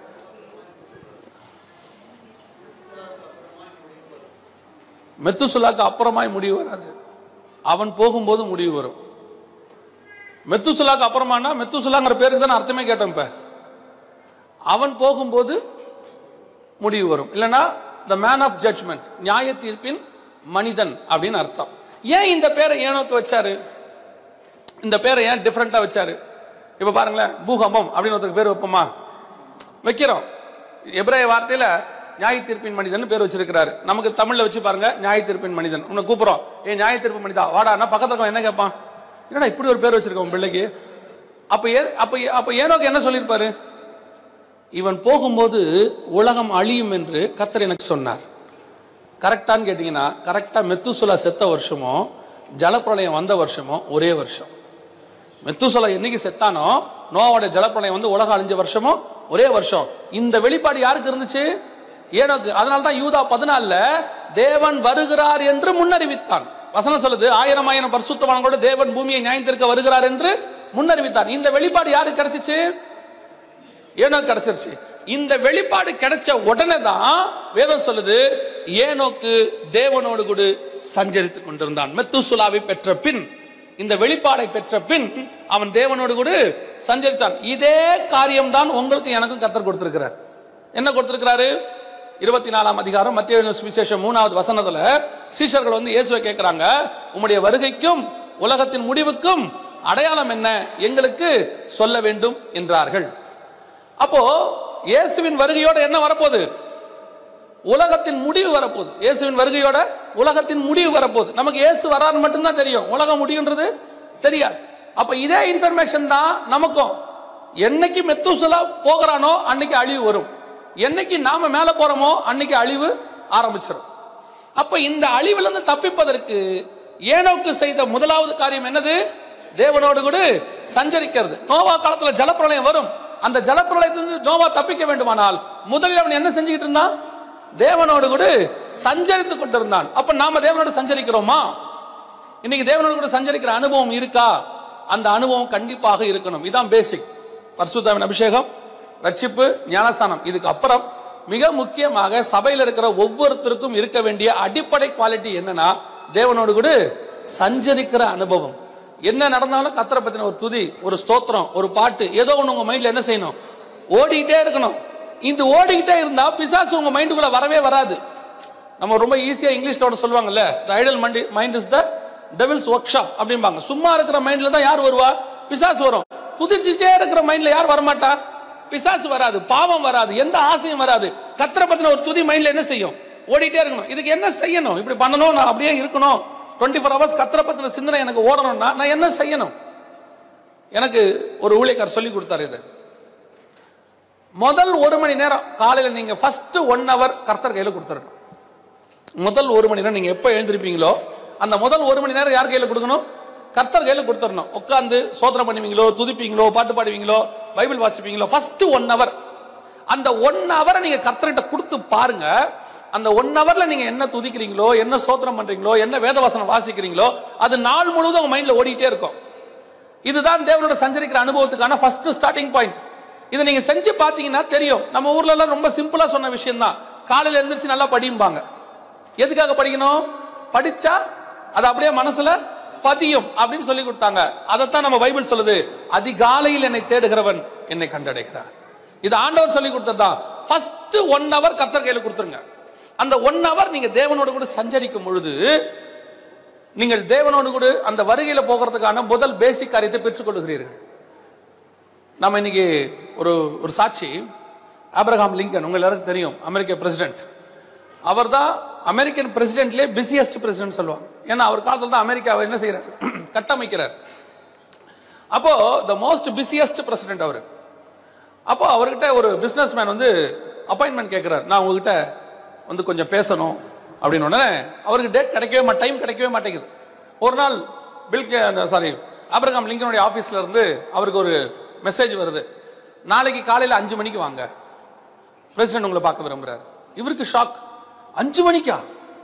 மெத்துசுலாக்கு அப்புறமாய் முடிவு வராது அவன் போகும்போது முடிவு வரும் மெத்துசுலாக்கு அப்புறமானா மெத்துசுலாங்கிற பேருக்கு தான் அர்த்தமே கேட்டோம் இப்ப அவன் போகும்போது முடிவு வரும் இல்லைன்னா த மேன் ஆஃப் ஜட்ஜ்மெண்ட் நியாய தீர்ப்பின் மனிதன் அப்படின்னு அர்த்தம் ஏன் இந்த பேரை ஏனோக்கு வச்சாரு இந்த பேரை ஏன் டிஃப்ரெண்டா வச்சாரு இப்ப பாருங்களேன் பூகம்பம் அப்படின்னு ஒருத்தருக்கு பேர் வைப்போமா வைக்கிறோம் எபிரேய வார்த்தையில நியாய தீர்ப்பின் மனிதன் பேர் வச்சிருக்கிறாரு நமக்கு தமிழ்ல வச்சு பாருங்க நியாய தீர்ப்பின் மனிதன் உன்னை கூப்பிடுறோம் ஏ நியாய தீர்ப்பு மனிதா வாடான்னா பக்கத்துல இருக்கவன் என்ன கேட்பான் என்னடா இப்படி ஒரு பேர் வச்சிருக்கோம் உன் பிள்ளைக்கு அப்ப ஏ அப்ப அப்ப ஏனோக்கு என்ன சொல்லியிருப்பாரு இவன் போகும்போது உலகம் அழியும் என்று கர்த்தர் எனக்கு சொன்னார் கரெக்டான்னு கேட்டிங்கன்னா கரெக்டாக மெத்துசுலா செத்த வருஷமும் ஜலப்பிரளயம் வந்த வருஷமும் ஒரே வருஷம் மெத்துசுலா என்னைக்கு செத்தானோ நோவோட ஜலப்பிரளயம் வந்து உலகம் அழிஞ்ச வருஷமும் ஒரே வருஷம் இந்த வெளிப்பாடு யாருக்கு இருந்துச்சு ஏனோக்கு அதனால தான் யூதா பதினாலுல தேவன் வருகிறார் என்று முன்னறிவித்தான் வசனம் சொல்லுது ஆயிரம் ஆயிரம் பரிசுத்தவான்களோட தேவன் பூமியை நியாயத்திருக்க வருகிறார் என்று முன்னறிவித்தான் இந்த வெளிப்பாடு யாருக்கு கிடைச்சிச்சு ஏனோ கிடைச்சிருச்சு இந்த வெளிப்பாடு கிடைச்ச உடனே தான் வேதம் சொல்லுது ஏனோக்கு தேவனோடு கூட சஞ்சரித்துக் கொண்டிருந்தான் மெத்துசுலாவை பெற்ற பின் இந்த வெளிப்பாடை பெற்ற பின் அவன் தேவனோடு கூட சஞ்சரித்தான் இதே காரியம்தான் உங்களுக்கு எனக்கும் கத்தர் கொடுத்திருக்கிறார் என்ன கொடுத்திருக்கிறாரு இருபத்தி நாலாம் அதிகாரம் மத்திய விசேஷம் மூணாவது வசனத்துல சீஷர்கள் வந்து இயேசுவை கேட்கிறாங்க உம்முடைய வருகைக்கும் உலகத்தின் முடிவுக்கும் அடையாளம் என்ன எங்களுக்கு சொல்ல வேண்டும் என்றார்கள் அப்போ இயேசுவின் வருகையோட என்ன வரப்போகுது உலகத்தின் முடிவு வரப்போகுது இயேசுவின் வருகையோட உலகத்தின் முடிவு வரப்போகுது நமக்கு இயேசு வரான்னு மட்டும்தான் தெரியும் உலகம் முடியுன்றது தெரியாது அப்ப இதே இன்ஃபர்மேஷன் தான் நமக்கும் என்னைக்கு மெத்துசலா போகிறானோ அன்னைக்கு அழிவு வரும் என்னைக்கு நாம மேல போறோமோ அன்னைக்கு அழிவு ஆரம்பிச்சிடும் அப்ப இந்த அழிவிலிருந்து தப்பிப்பதற்கு ஏனோக்கு செய்த முதலாவது காரியம் என்னது தேவனோடு கூட சஞ்சரிக்கிறது நோவா காலத்துல ஜலப்பிரளயம் வரும் அந்த ஜலப்பிரளயத்திலிருந்து நோவா தப்பிக்க வேண்டுமானால் முதலில் அவன் என்ன செஞ்சுக்கிட்டு இருந்தான் தேவனோடு கூட சஞ்சரித்து கொண்டிருந்தான் அப்ப நாம தேவனோடு சஞ்சரிக்கிறோமா இன்னைக்கு தேவனோடு கூட சஞ்சரிக்கிற அனுபவம் இருக்கா அந்த அனுபவம் கண்டிப்பாக இருக்கணும் இதான் பேசிக் பரிசுத்தாவின் அபிஷேகம் ரட்சிப்பு ஞானஸ்தானம் இதுக்கு அப்புறம் மிக முக்கியமாக சபையில் இருக்கிற ஒவ்வொருத்தருக்கும் இருக்க வேண்டிய அடிப்படை குவாலிட்டி என்னன்னா தேவனோடு கூட சஞ்சரிக்கிற அனுபவம் என்ன நடந்தாலும் கத்தரை பத்தின ஒரு துதி ஒரு ஸ்தோத்திரம் ஒரு பாட்டு ஏதோ ஒன்று உங்க மைண்ட்ல என்ன செய்யணும் ஓடிக்கிட்டே இருக்கணும் இந்த ஓடிக்கிட்டே இருந்தா பிசாசு உங்க மைண்டுக்குள்ள வரவே வராது நம்ம ரொம்ப ஈஸியா இங்கிலீஷ்ல ஒன்று சொல்லுவாங்கல்ல the idle mind mind is the devil's workshop அப்படிம்பாங்க சும்மா இருக்கிற மைண்ட்ல தான் யார் வருவா பிசாசு வரும் துதிச்சுட்டே இருக்கிற மைண்ட்ல யார் வரமாட்டா பிசாசு வராது பாவம் வராது எந்த ஆசையும் வராது கத்திர பத்தின ஒரு துதி மைண்ட்ல என்ன செய்யும் ஓடிட்டே இருக்கணும் இதுக்கு என்ன செய்யணும் இப்படி பண்ணணும் நான் அப்படியே இருக்கணும் டுவெண்ட்டி ஃபோர் ஹவர்ஸ் கத்திர பத்தின சிந்தனை எனக்கு ஓடணும்னா நான் என்ன செய்யணும் எனக்கு ஒரு ஊழியக்கார் சொல்லி கொடுத்தாரு இது முதல் ஒரு மணி நேரம் காலையில் நீங்க ஃபர்ஸ்ட் ஒன் ஹவர் கர்த்தர் கையில் கொடுத்துருக்கணும் முதல் ஒரு மணி நேரம் நீங்க எப்போ எழுந்திருப்பீங்களோ அந்த முதல் ஒரு மணி நேரம் யார் கையில் கொடுக்கணும் கர்த்தர் கையில் கொடுத்துடணும் உட்காந்து சோதனை பண்ணுவீங்களோ துதிப்பீங்களோ பாட்டு பாடுவீங்களோ பைபிள் வாசிப்பீங்களோ ஃபர்ஸ்ட் ஒன் ஹவர் அந்த ஒன் ஹவரை நீங்க கர்த்தர்கிட்ட கொடுத்து பாருங்க அந்த ஒன் ஹவர்ல நீங்க என்ன துதிக்கிறீங்களோ என்ன சோத்திரம் பண்றீங்களோ என்ன வேதவசனம் வாசிக்கிறீங்களோ அது நாள் முழுவதும் உங்க மைண்ட்ல ஓடிட்டே இருக்கும் இதுதான் தேவனோட சஞ்சரிக்கிற அனுபவத்துக்கான ஃபர்ஸ்ட் ஸ்டார்டிங் பாயிண்ட் இதை நீங்க செஞ்சு பார்த்தீங்கன்னா தெரியும் நம்ம ஊர்ல எல்லாம் ரொம்ப சிம்பிளா சொன்ன விஷயம் தான் காலையில எழுந்திரிச்சு நல்லா படியும்பாங்க எதுக்காக படிக்கணும் படிச்சா அது அப்படியே மனசுல பதியும் அப்படின்னு சொல்லி கொடுத்தாங்க அதைத்தான் நம்ம பைபிள் சொல்லுது அதிகாலையில் என்னை தேடுகிறவன் என்னை கண்டடைகிறார் இது ஆண்டவர் சொல்லி கொடுத்ததுதான் ஃபர்ஸ்ட் ஒன் ஹவர் கர்த்தர் கையில் கொடுத்துருங்க அந்த ஒன் ஹவர் நீங்க தேவனோட கூட சஞ்சரிக்கும் பொழுது நீங்கள் தேவனோடு கூட அந்த வருகையில போகிறதுக்கான முதல் பேசிக் காரியத்தை பெற்றுக்கொள்கிறீர்கள் நம்ம இன்னைக்கு ஒரு ஒரு சாட்சி ஆப்ரஹாம் லிங்கன் உங்க எல்லாருக்கும் தெரியும் அமெரிக்க பிரசிடென்ட் அவர் தான் அமெரிக்கன் பிரசிடென்ட்லேயே பிஸியஸ்ட் பிரசிடென்ட் சொல்லுவாங்க ஏன்னா அவர் காலத்தில் தான் அமெரிக்காவை என்ன செய்கிறார் கட்டமைக்கிறார் அப்போ த மோஸ்ட் பிஸியஸ்ட் பிரசிடென்ட் அவர் அப்போ அவர்கிட்ட ஒரு பிஸ்னஸ் மேன் வந்து அப்பாயின்மெண்ட் கேட்குறாரு நான் உங்ககிட்ட வந்து கொஞ்சம் பேசணும் அப்படின்னு உடனே அவருக்கு டேட் கிடைக்கவே மா டைம் கிடைக்கவே மாட்டேங்குது ஒரு நாள் பில் சாரி ஆப்ரகாம் லிங்கனுடைய ஆஃபீஸ்ல இருந்து அவருக்கு ஒரு மெசேஜ் வருது நாளைக்கு காலையில் அஞ்சு மணிக்கு வாங்க பிரசிடென்ட் உங்களை பார்க்க விரும்புறாரு இவருக்கு ஷாக் அஞ்சு மணிக்கா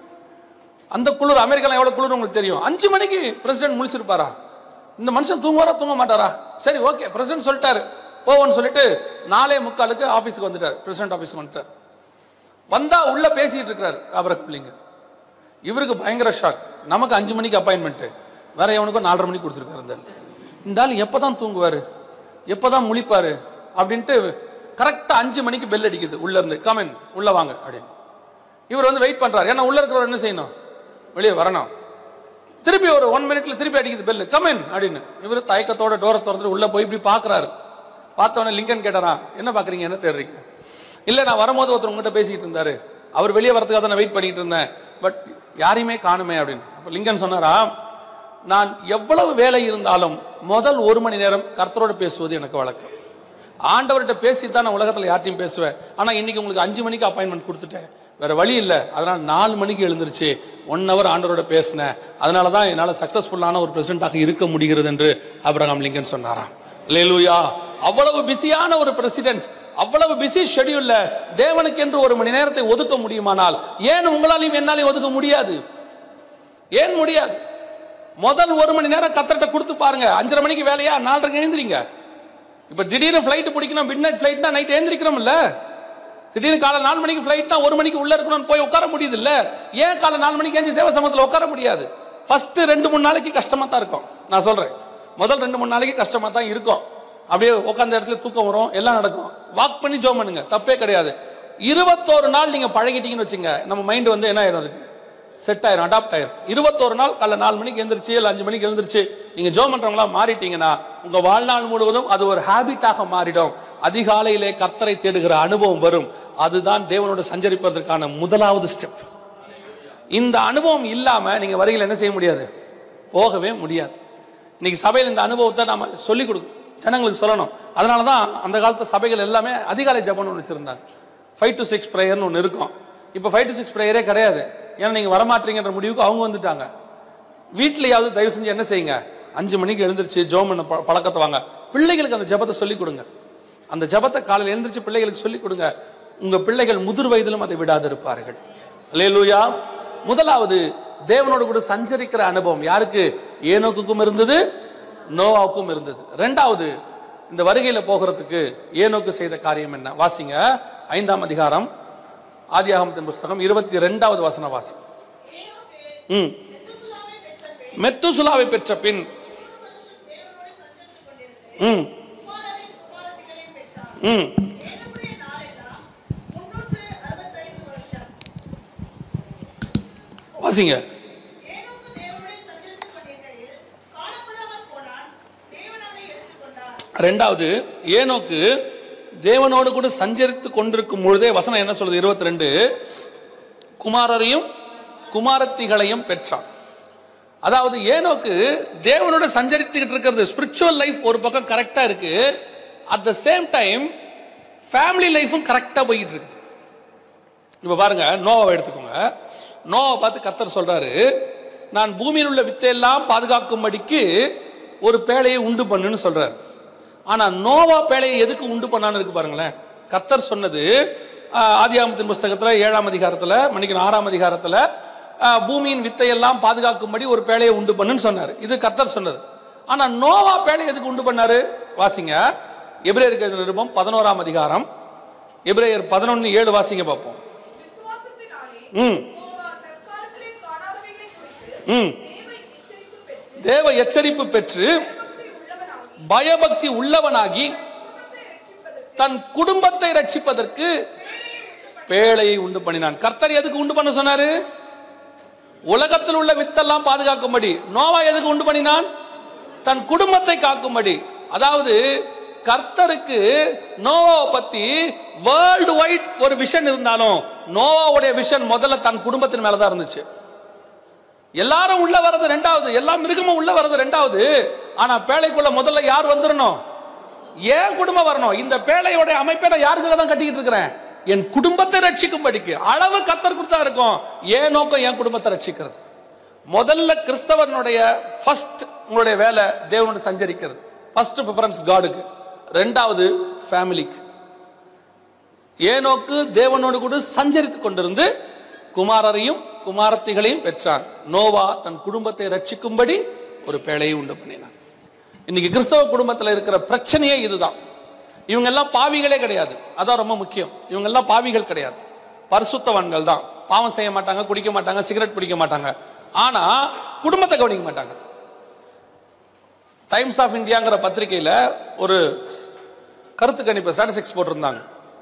அந்த குளிர் அமெரிக்கால எவ்வளவு குளிர் உங்களுக்கு தெரியும் அஞ்சு மணிக்கு பிரசிடென்ட் முழிச்சிருப்பாரா இந்த மனுஷன் தூங்குவாரா தூங்க மாட்டாரா சரி ஓகே பிரசிடென்ட் சொல்லிட்டாரு போவோன்னு சொல்லிட்டு நாலே முக்காலுக்கு ஆஃபீஸுக்கு வந்துட்டார் பிரசிடென்ட் ஆஃபீஸுக்கு வந்துட்டார் வந்தா உள்ள பேசிட்டு இருக்கிறாரு ஆபரகம் லிங்கன் இவருக்கு பயங்கர ஷாக் நமக்கு அஞ்சு மணிக்கு அப்பாயின்மெண்ட் வேற எவனுக்கும் நாலரை மணிக்கு கொடுத்துருக்காரு இந்த ஆளு. இந்த ஆள் எப்பதான் தூங்குவாரு எப்பதான் முழிப்பாரு அப்படின்ட்டு கரெக்டா அஞ்சு மணிக்கு பெல் அடிக்குது உள்ள இருந்து கமென் உள்ள வாங்க அப்படின்னு இவர் வந்து வெயிட் பண்றாரு ஏன்னா உள்ள இருக்கிறவர் என்ன செய்யணும் வெளியே வரணும் திருப்பி ஒரு ஒன் மினிட்ல திருப்பி அடிக்குது பெல் கமென் அப்படின்னு இவர் தயக்கத்தோட டோரை திறந்துட்டு உள்ள போய் இப்படி பாக்குறாரு பார்த்தவொடனே லிங்கன் கேட்டாரா என்ன பாக்குறீங்க என்ன தேடுறீங்க இல்ல நான் வரும்போது ஒருத்தர் உங்ககிட்ட பேசிக்கிட்டு இருந்தாரு அவர் வெளியே வரதுக்காக தான் நான் வெயிட் பண்ணிட்டு இருந்தேன் பட் யாரையுமே காணுமே அப்படின்னு அப்ப லிங்கன் சொன்னாரா நான் எவ்வளவு வேலை இருந்தாலும் முதல் ஒரு மணி நேரம் கர்த்தரோட பேசுவது எனக்கு வழக்கம் ஆண்டவர்கிட்ட பேசி தான் நான் உலகத்தில் யார்ட்டையும் பேசுவேன் ஆனால் இன்னைக்கு உங்களுக்கு அஞ்சு மணிக்கு அப்பாயின்மெண்ட் கொடுத்துட்டேன் வேற வழி இல்லை அதனால் நாலு மணிக்கு எழுந்திருச்சு ஒன் ஹவர் ஆண்டவரோட பேசினேன் அதனால தான் என்னால் சக்ஸஸ்ஃபுல்லான ஒரு பிரசிடென்ட்டாக இருக்க முடிகிறது என்று ஆபிரகாம் லிங்கன் சொன்னாராம் லேலூயா அவ்வளவு பிஸியான ஒரு பிரசிடென்ட் அவ்வளவு பிஸி ஷெடியூல்ல தேவனுக்கு என்று ஒரு மணி நேரத்தை ஒதுக்க முடியுமானால் ஏன் உங்களாலையும் என்னாலையும் ஒதுக்க முடியாது ஏன் முடியாது முதல் ஒரு மணி நேரம் கத்தர்கிட்ட கொடுத்து பாருங்க அஞ்சரை மணிக்கு வேலையா நாலரைக்கு எழுந்திரிங்க இப்ப திடீர்னு ஃபிளைட் பிடிக்கணும் மிட் நைட் ஃபிளைட்னா நைட் எழுந்திரிக்கிறோம்ல திடீர்னு காலை நாலு மணிக்கு ஃபிளைட்னா ஒரு மணிக்கு உள்ள இருக்கணும்னு போய் உட்கார முடியுது இல்ல ஏன் காலை நாலு மணிக்கு ஏஞ்சி தேவ சமூகத்தில் உட்கார முடியாது ஃபர்ஸ்ட் ரெண்டு மூணு நாளைக்கு கஷ்டமா தான் இருக்கும் நான் சொல்றேன் முதல் ரெண்டு மூணு நாளைக்கு கஷ்டமா தான் இருக்கும் அப்படியே உட்காந்த இடத்துல தூக்கம் வரும் எல்லாம் நடக்கும் வாக் பண்ணி ஜோம் பண்ணுங்க தப்பே கிடையாது இருபத்தோரு நாள் நீங்க பழகிட்டீங்கன்னு வச்சுங்க நம்ம மைண்ட் வந்து என்ன ஆயிடும் அதுக்கு செட் ஆயிரும் அடாப்ட் ஆயிரும் இருபத்தோரு நாள் காலைல நாலு மணிக்கு எழுந்திரிச்சு இல்லை அஞ்சு மணிக்கு எழுந்திரிச்சு நீங்க ஜோம் பண்றவங்களா மாறிட்டீங்கன்னா உங்க வாழ்நாள் முழுவதும் அது ஒரு ஹாபிட்டாக மாறிடும் அதிகாலையிலே கர்த்தரை தேடுகிற அனுபவம் வரும் அதுதான் தேவனோட சஞ்சரிப்பதற்கான முதலாவது ஸ்டெப் இந்த அனுபவம் இல்லாம நீங்க வரிகள் என்ன செய்ய முடியாது போகவே முடியாது இன்னைக்கு சபையில் இந்த அனுபவத்தை நாம சொல்லிக் கொடுக்கணும் ஜனங்களுக்கு சொல்லணும் அதனால தான் அந்த காலத்து சபைகள் எல்லாமே அதிகாலை ஜபம்னு வச்சிருந்தாங்க ஃபைவ் டு சிக்ஸ் ப்ரேயர்னு ஒன்று இருக்கும் இப்போ ஃபைவ் டு சிக்ஸ் ப்ரேயரே கிடையாது ஏன்னா நீங்கள் வரமாட்டீங்கன்ற முடிவுக்கு அவங்க வந்துட்டாங்க வீட்லயாவது தயவு செஞ்சு என்ன செய்யுங்க அஞ்சு மணிக்கு எழுந்திருச்சு ஜோம் பண்ண ப- பழக்கத்தை வாங்க பிள்ளைகளுக்கு அந்த ஜெபத்தை சொல்லிக் கொடுங்க அந்த ஜெபத்தை காலையில் எழுந்திருச்சு பிள்ளைகளுக்கு சொல்லிக் கொடுங்க உங்க பிள்ளைகள் முதிர் வயதிலும் அதை விடாது இருப்பார்கள் அல்லேலூயா முதலாவது தேவனோடு கூட சஞ்சரிக்கிற அனுபவம் யாருக்கு ஏனோக்குக்கும் இருந்தது நோவாவுக்கும் இருந்தது ரெண்டாவது இந்த வருகையில போகிறதுக்கு ஏனோக்கு செய்த காரியம் என்ன வாசிங்க ஐந்தாம் அதிகாரம் ஆதியாகமத்தின் புஸ்தகம் இருபத்தி ரெண்டாவது வசன வாசி ம் மெத்துசுலாவை பெற்ற பின் ம் ம் வாசிங்க ரெண்டாவது ஏனோக்கு தேவனோடு கூட சஞ்சரித்து கொண்டிருக்கும் பொழுதே வசனம் என்ன சொல்லுது இருபத்தி ரெண்டு குமாரரையும் குமாரத்திகளையும் பெற்றான் அதாவது ஏனோக்கு தேவனோட சஞ்சரித்துக்கிட்டு இருக்கிறது ஸ்பிரிச்சுவல் லைஃப் ஒரு பக்கம் கரெக்டா இருக்கு at the same time family லைஃபும் கரெக்டா போயிட்டு இருக்குது இப்போ பாருங்க நோவாவை எடுத்துக்கோங்க நோவை பார்த்து கத்தர் சொல்றாரு நான் பூமியில் உள்ள வித்தையெல்லாம் பாதுகாக்கும்படிக்கு ஒரு பேழையை உண்டு பண்ணுன்னு சொல்றாரு ஆனா நோவா பேழையை எதுக்கு உண்டு பண்ணான்னு இருக்கு பாருங்களேன் கத்தர் சொன்னது ஆஹ், ஆதியாகமத்தின் புஸ்தகத்துல ஏழாம் அதிகாரத்துல மன்னிக்கணும் ஆறாம் அதிகாரத்துல ஆஹ், பூமியின் வித்தையெல்லாம் பாதுகாக்கும்படி ஒரு பேழையை உண்டு பண்ணுன்னு சொன்னார் இது கத்தர் சொன்னது ஆனா நோவா பேழையை எதுக்கு உண்டு பண்ணாரு வாசிங்க எபிரேயருக்கு நிருபம் பதினோராம் அதிகாரம் எபிரேயர் பதினொன்னு ஏழு வாசிங்க பார்ப்போம் விசுவாசத்தினாலே ம் நோவா தற்காலத்திலே காணாதவைகளை குறித்து ம் தேவ எச்சரிப்பு பெற்று தேவ எச்சரிப்பு பெற்று பக்தி உள்ளவனாகி பயபக்தி உள்ளவனாகி குடும்பத்தை ரட்சிப்பதற்கு தன் குடும்பத்தை ரட்சிப்பதற்கு பேழையை உண்டு பண்ணினான் கர்த்தர் எதுக்கு உண்டு பண்ண சொன்னாரு உலகத்தில் உள்ள வித்தெல்லாம் பாதுகாக்கும்படி நோவா எதுக்கு உண்டு பண்ணினான் தன் குடும்பத்தை காக்கும்படி அதாவது கர்த்தருக்கு நோவாவை பத்தி வேர்ல்டு வைட் ஒரு விஷன் இருந்தாலும் நோவாவுடைய விஷன் முதல்ல தன் குடும்பத்தின் மேலதான் இருந்துச்சு எல்லாரும் உள்ள வர்றது ரெண்டாவது எல்லா மிருகமும் உள்ள வர்றது ரெண்டாவது ஆனா பேழைக்குள்ள முதல்ல யார் வந்துடணும் ஏன் குடும்பம் வரணும் இந்த பேழையோட அமைப்பை நான் யாருக்காக தான் கட்டிக்கிட்டு இருக்கிறேன் என் குடும்பத்தை ரட்சிக்கும்படிக்கு அளவு கத்தர் கொடுத்தா இருக்கும் ஏன் நோக்கம் என் குடும்பத்தை ரட்சிக்கிறது முதல்ல கிறிஸ்தவனுடைய ஃபர்ஸ்ட் உங்களுடைய வேலை தேவனோட சஞ்சரிக்கிறது ஃபர்ஸ்ட் ப்ரிஃபரன்ஸ் காடுக்கு ரெண்டாவது ஃபேமிலிக்கு ஏனோக்கு தேவனோடு கூட சஞ்சரித்துக் கொண்டிருந்து குமாரரையும் குமாரத்திகளையும் பெற்றான் நோவா தன் குடும்பத்தை ரட்சிக்கும்படி ஒரு பேழையை உண்டு பண்ணினான் இன்னைக்கு கிறிஸ்தவ குடும்பத்தில் இருக்கிற பிரச்சனையே இதுதான் இவங்க எல்லாம் பாவிகளே கிடையாது அதான் ரொம்ப முக்கியம் இவங்க எல்லாம் பாவிகள் கிடையாது பரிசுத்தவான்கள் தான் பாவம் செய்ய மாட்டாங்க குடிக்க மாட்டாங்க சிகரெட் பிடிக்க மாட்டாங்க ஆனா குடும்பத்தை கவனிக்க மாட்டாங்க டைம்ஸ் ஆஃப் இந்தியாங்கிற பத்திரிகையில ஒரு கருத்து கணிப்பு ஸ்டாட்டிஸ்டிக்ஸ் போட்டிருந்தாங்க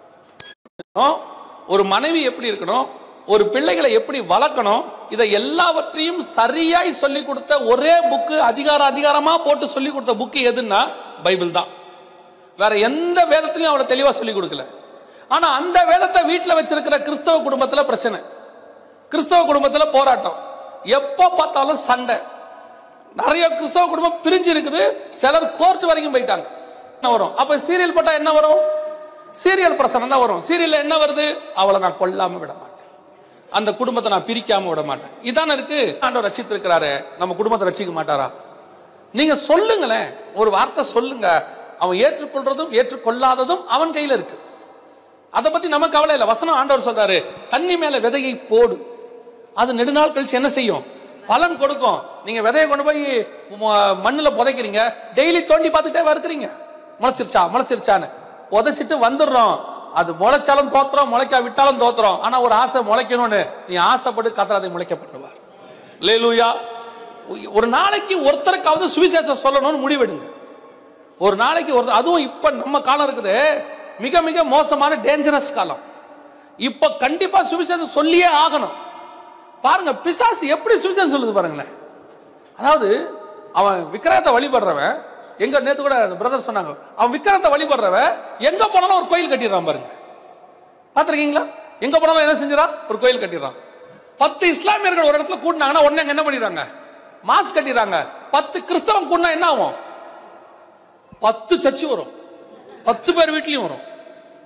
ஒரு மனைவி எப்படி இருக்கணும் ஒரு பிள்ளைகளை எப்படி வளர்க்கணும் இதை எல்லாவற்றையும் சரியாய் சொல்லி கொடுத்த ஒரே புக்கு அதிகார அதிகாரமா போட்டு சொல்லி கொடுத்த புக்கு எதுன்னா பைபிள் தான் வேற எந்த வேதத்திலையும் அவளை தெளிவா சொல்லி கொடுக்கல ஆனா அந்த வேதத்தை வீட்டில் வச்சிருக்கிற கிறிஸ்தவ குடும்பத்துல பிரச்சனை கிறிஸ்தவ குடும்பத்துல போராட்டம் எப்போ பார்த்தாலும் சண்டை நிறைய கிறிஸ்தவ குடும்பம் பிரிஞ்சு இருக்குது சிலர் கோர்ட் வரைக்கும் போயிட்டாங்க என்ன வரும் அப்ப சீரியல் போட்டா என்ன வரும் சீரியல் பிரசனம் தான் வரும் சீரியல்ல என்ன வருது அவளை நான் கொல்லாம விட மாட்டேன் அந்த குடும்பத்தை நான் பிரிக்காம விட மாட்டேன் இதானே இருக்கு ஆண்டவர் ரச்சித்திருக்கிறாரு நம்ம குடும்பத்தை ரட்சிக்க மாட்டாரா நீங்க சொல்லுங்களேன் ஒரு வார்த்தை சொல்லுங்க அவன் ஏற்றுக்கொள்றதும் ஏற்றுக்கொள்ளாததும் அவன் கையில இருக்கு அதை பத்தி நமக்கு கவலை இல்லை வசனம் ஆண்டவர் சொல்றாரு தண்ணி மேல விதையை போடு அது நெடுநாள் கழிச்சு என்ன செய்யும் பலன் கொடுக்கும் நீங்க விதையை கொண்டு போய் ம- மண்ணுல புதைக்கிறீங்க டெய்லி தோண்டி பார்த்துட்டே இருக்கிறீங்க முளைச்சிருச்சா முளைச்சிருச்சான்னு புதைச்சிட்டு வந்துடுறோம் அது முளைச்சாலும் தோத்துறோம் முளைக்கா விட்டாலும் தோத்துறோம் ஆனா ஒரு ஆசை முளைக்கணும்னு நீ ஆசைப்பட்டு கத்தர் அதை முளைக்க பண்ணுவார் லேலூயா ஒரு நாளைக்கு ஒருத்தருக்காவது சுவிசேஷம் சொல்லணும்னு முடிவெடுங்க ஒரு நாளைக்கு ஒரு அதுவும் இப்ப நம்ம காலம் இருக்குது மிக மிக மோசமான டேஞ்சரஸ் காலம் இப்ப கண்டிப்பா சுவிசேஷம் சொல்லியே ஆகணும் பாருங்க பிசாசு எப்படி சுவிசேஷம் சொல்லுது பாருங்களேன் அதாவது அவன் விக்கிரகத்தை வழிபடுறவன் எங்க நேத்து கூட பிரதர் சொன்னாங்க அவன் விக்கிரகத்தை வழிபடுறவன் எங்க போனாலும் ஒரு கோயில் கட்டிடுறான் பாருங்க பார்த்திருக்கீங்களா எங்க போனாலும் என்ன செஞ்சிடறான் ஒரு கோயில் கட்டிடுறான் பத்து இஸ்லாமியர்கள் ஒரு இடத்துல கூட்டினாங்கன்னா உடனே அங்க என்ன பண்ணிடுறாங்க மாஸ் கட்டிடுறாங்க பத்து கிறிஸ்தவம் கூட்டினா என்ன ஆகும் பத்து சர்ச்சு வரும் பத்து பேர் வீட்லயும் வரும்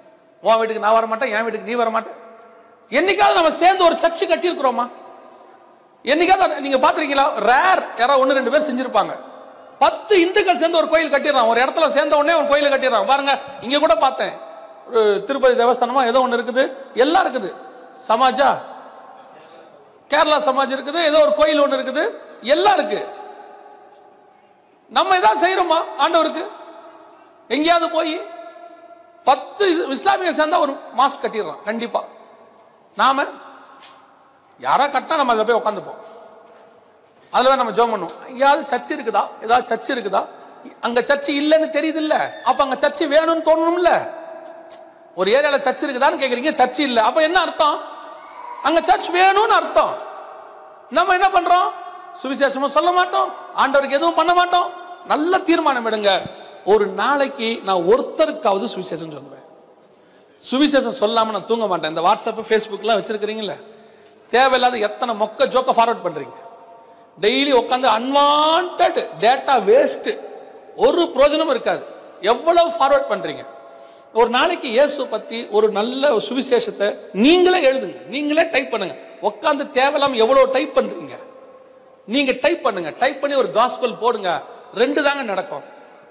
உன் வீட்டுக்கு நான் வர மாட்டேன் என் வீட்டுக்கு நீ வர மாட்டேன் என்னைக்காவது நம்ம சேர்ந்து ஒரு சர்ச்சு கட்டியிருக்கிறோமா என்னைக்காவது நீங்க பாத்திருக்கீங்களா ரேர் யாராவது ஒன்று ரெண்டு பேர் செஞ்சிருப்பாங்க பத்து இந்துக்கள் சேர்ந்து ஒரு கோயில் கட்டிடுறான் ஒரு இடத்துல சேர்ந்த உடனே ஒரு கோயில் கட்டிடுறான் பாருங்க இங்க கூட பார்த்தேன் ஒரு திருப்பதி தேவஸ்தானமா ஏதோ ஒன்று இருக்குது எல்லாம் இருக்குது சமாஜா கேரளா சமாஜ் இருக்குது ஏதோ ஒரு கோயில் ஒன்று இருக்குது எல்லாம் இருக்கு நம்ம ஏதாவது செய்யறோமா ஆண்டவருக்கு எங்கேயாவது போய் பத்து இஸ்- இஸ்லாமியர் சேர்ந்தா ஒரு மாஸ்க் கட்டிடுறான் கண்டிப்பா நாம யாரா கட்டினா நம்ம அதில் போய் உட்காந்துப்போம் அதில் தான் நம்ம ஜோம் பண்ணுவோம் எங்கேயாவது சர்ச் இருக்குதா ஏதாவது சர்ச் இருக்குதா அங்க சர்ச் இல்லைன்னு தெரியுது இல்ல அப்ப அங்க சர்ச் வேணும்னு தோணணும்ல ஒரு ஏரியால சர்ச் இருக்குதான்னு கேக்குறீங்க சர்ச் இல்ல அப்ப என்ன அர்த்தம் அங்க சர்ச் வேணும்னு அர்த்தம் நம்ம என்ன பண்றோம் சுவிசேஷமும் சொல்ல மாட்டோம் ஆண்டவருக்கு எதுவும் பண்ண மாட்டோம் நல்ல தீர்மானம் எடுங்க ஒரு நாளைக்கு நான் ஒருத்தருக்காவது சுவிசேஷம் சொல்லுவேன் சுவிசேஷம் சொல்லாம நான் தூங்க மாட்டேன் இந்த வாட்ஸ்அப் ஃபேஸ்புக்லாம் வச்சிருக்கிறீங்களே தேவையில்லாத எத்தனை மொக்க ஜோக்க ஃபார்வர்ட் பண்றீங்க டெய்லி உட்காந்து அன்வான்ட் டேட்டா வேஸ்ட் ஒரு பிரயோஜனமும் இருக்காது எவ்வளவு ஃபார்வர்ட் பண்றீங்க ஒரு நாளைக்கு இயேசு பத்தி ஒரு நல்ல சுவிசேஷத்தை நீங்களே எழுதுங்க நீங்களே டைப் பண்ணுங்க உட்காந்து தேவையில்லாம எவ்வளவு டைப் பண்றீங்க நீங்க டைப் பண்ணுங்க டைப் பண்ணி ஒரு காஸ்பல் போடுங்க ரெண்டு தாங்க நடக்கும்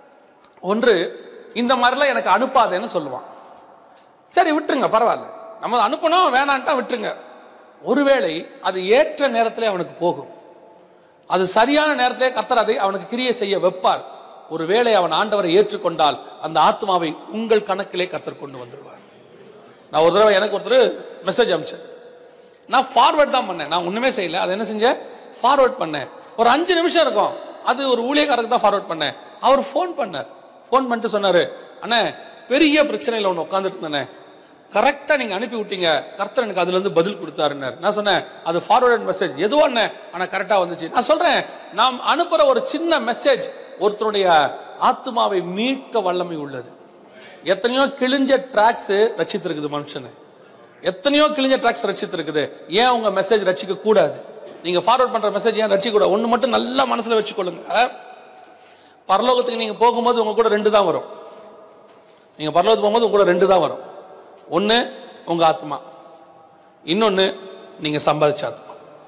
ஒன்று இந்த மாதிரிலாம் எனக்கு அனுப்பாதேன்னு சொல்லுவான் சரி விட்டுருங்க பரவாயில்ல நம்ம அனுப்பணும் வேணான்ட்டா விட்டுருங்க ஒருவேளை அது ஏற்ற நேரத்திலே அவனுக்கு போகும் அது சரியான நேரத்திலே கர்த்தர் அதை அவனுக்கு கிரியை செய்ய வைப்பார் ஒருவேளை அவன் ஆண்டவரை ஏற்றுக்கொண்டால் அந்த ஆத்மாவை உங்கள் கணக்கிலே கர்த்தர் கொண்டு வந்துடுவார் நான் ஒரு தடவை எனக்கு ஒருத்தர் மெசேஜ் அனுப்பிச்சேன் நான் ஃபார்வர்ட் தான் பண்ணேன் நான் ஒண்ணுமே செய்யல அதை என்ன செஞ்சேன் ஃபார்வர்ட் பண்ணேன் ஒரு அஞ்சு நிமிஷம் இருக்கும் அது ஒரு ஊழியக்காரருக்கு தான் ஃபார்வர்ட் பண்ணேன் அவர் ஃபோன் பண்ணார் ஃபோன் பண்ணிட்டு சொன்னாரு அண்ணே பெரிய பிரச்சனையில் ஒன்று உட்காந்துட்டு இருந்தேனே கரெக்டாக நீங்கள் அனுப்பி விட்டீங்க கர்த்தர் எனக்கு அதுலேருந்து பதில் கொடுத்தாருன்னார் நான் சொன்னேன் அது ஃபார்வர்ட் மெசேஜ் எதுவோ அண்ணே ஆனால் கரெக்டாக வந்துச்சு நான் சொல்கிறேன் நாம் அனுப்புகிற ஒரு சின்ன மெசேஜ் ஒருத்தருடைய ஆத்மாவை மீட்க வல்லமை உள்ளது எத்தனையோ கிழிஞ்ச ட்ராக்ஸ் ரட்சித்திருக்குது மனுஷனை எத்தனையோ கிழிஞ்ச ட்ராக்ஸ் ரட்சித்திருக்குது ஏன் உங்க மெசேஜ் ரட்சிக்க கூடாது நீங்க ஃபார்வர்ட் பண்ற மெசேஜ் ஏன் ரட்சிக்க கூடாது ஒண்ணு மட்டும் நல்லா மனசுல வச்சுக்கொள்ளுங்க பரலோகத்துக்கு நீங்க போகும்போது உங்க கூட ரெண்டு தான் வரும் நீங்க பரலோகத்துக்கு போகும்போது உங்க கூட ரெண்டு தான் வரும் ஒண்ணு உங்க ஆத்மா இன்னொன்னு நீங்க சம்பாதிச்ச ஆத்மா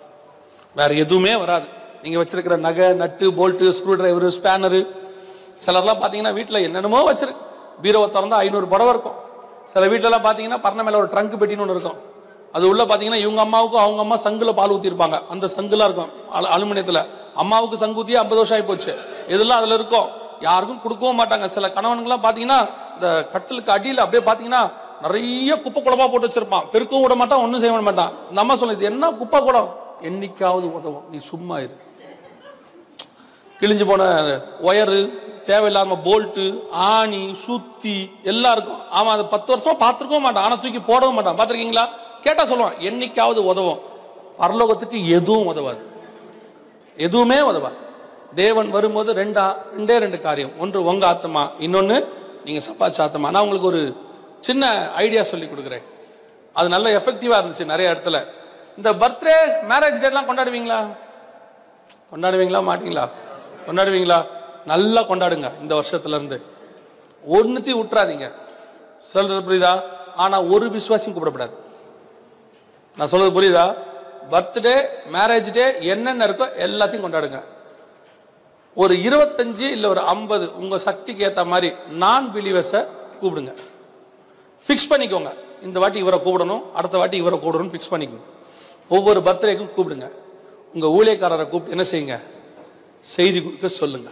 வேற எதுவுமே வராது நீங்க வச்சிருக்கிற நகை நட்டு போல்ட்டு ஸ்க்ரூ டிரைவர் ஸ்பேனரு சிலர்லாம் பார்த்தீங்கன்னா வீட்டில் என்னென்னமோ வச்சிருக்கு பீரோவை திறந்தா ஐநூறு புடவை இருக்கும் சில வீட்டிலலாம் பார்த்தீங்கன்னா பரண மேலே ஒரு ட்ரங்க் பெட்டின்னு ஒன்று இருக்கும் அது உள்ள பார்த்தீங்கன்னா இவங்க அம்மாவுக்கும் அவங்க அம்மா சங்குல பால் ஊற்றிருப்பாங்க அந்த சங்குலாம் இருக்கும் அலு அலுமினியத்தில் அம்மாவுக்கு சங்கு ஊற்றி ஐம்பது வருஷம் ஆகி போச்சு இதெல்லாம் அதில் இருக்கும் யாருக்கும் கொடுக்கவும் மாட்டாங்க சில கணவனுங்கெல்லாம் பார்த்தீங்கன்னா இந்த கட்டிலுக்கு அடியில் அப்படியே பார்த்தீங்கன்னா நிறைய குப்பை குளமா போட்டு வச்சிருப்பான் பெருக்கவும் விட மாட்டான் ஒன்றும் செய்ய விட மாட்டான் நம்ம சொல்ல இது என்ன குப்பை குடம் என்னைக்காவது உதவும் நீ சும்மா இரு கிழிஞ்சு போன ஒயரு தேவையில்லாம போல்ட்டு ஆணி சுத்தி எல்லாம் இருக்கும் அவன் அதை பத்து வருஷமா பார்த்துருக்கவும் மாட்டான் ஆனா தூக்கி போடவும் மாட்டான் பார்த்துருக்கீங்களா கேட்டா சொல்லுவான் என்னைக்காவது உதவும் பரலோகத்துக்கு எதுவும் உதவாது எதுவுமே உதவாது தேவன் வரும்போது ரெண்டா ரெண்டே ரெண்டு காரியம் ஒன்று உங்க ஆத்மா இன்னொன்னு நீங்க சப்பாச்சு ஆத்மா நான் உங்களுக்கு ஒரு சின்ன ஐடியா சொல்லி கொடுக்குறேன் அது நல்ல எஃபெக்டிவா இருந்துச்சு நிறைய இடத்துல இந்த பர்த்டே மேரேஜ் டேட்லாம் கொண்டாடுவீங்களா கொண்டாடுவீங்களா மாட்டீங்களா கொண்டாடுவீங்களா நல்லா கொண்டாடுங்க இந்த வருஷத்துல இருந்து ஒன்னுத்தையும் விட்டுறாதீங்க சொல்றது புரியுதா ஆனா ஒரு விசுவாசியும் கூப்பிடப்படாது நான் சொல்றது புரியுதா பர்த்டே மேரேஜ் டே என்னென்ன இருக்கோ எல்லாத்தையும் கொண்டாடுங்க ஒரு இருபத்தஞ்சு இல்லை ஒரு ஐம்பது உங்க சக்திக்கு ஏற்ற மாதிரி நான் பிலீவர்ஸை கூப்பிடுங்க ஃபிக்ஸ் பண்ணிக்கோங்க இந்த வாட்டி இவரை கூப்பிடணும் அடுத்த வாட்டி இவரை கூப்பிடணும் ஃபிக்ஸ் பண்ணிக்கோங்க ஒவ்வொரு பர்த்டேக்கும் கூப்பிடுங்க உங்க ஊழியக்காரரை கூப்பிட்டு என்ன செய்யுங்க செய்தி கொடுக்க சொல்லுங்க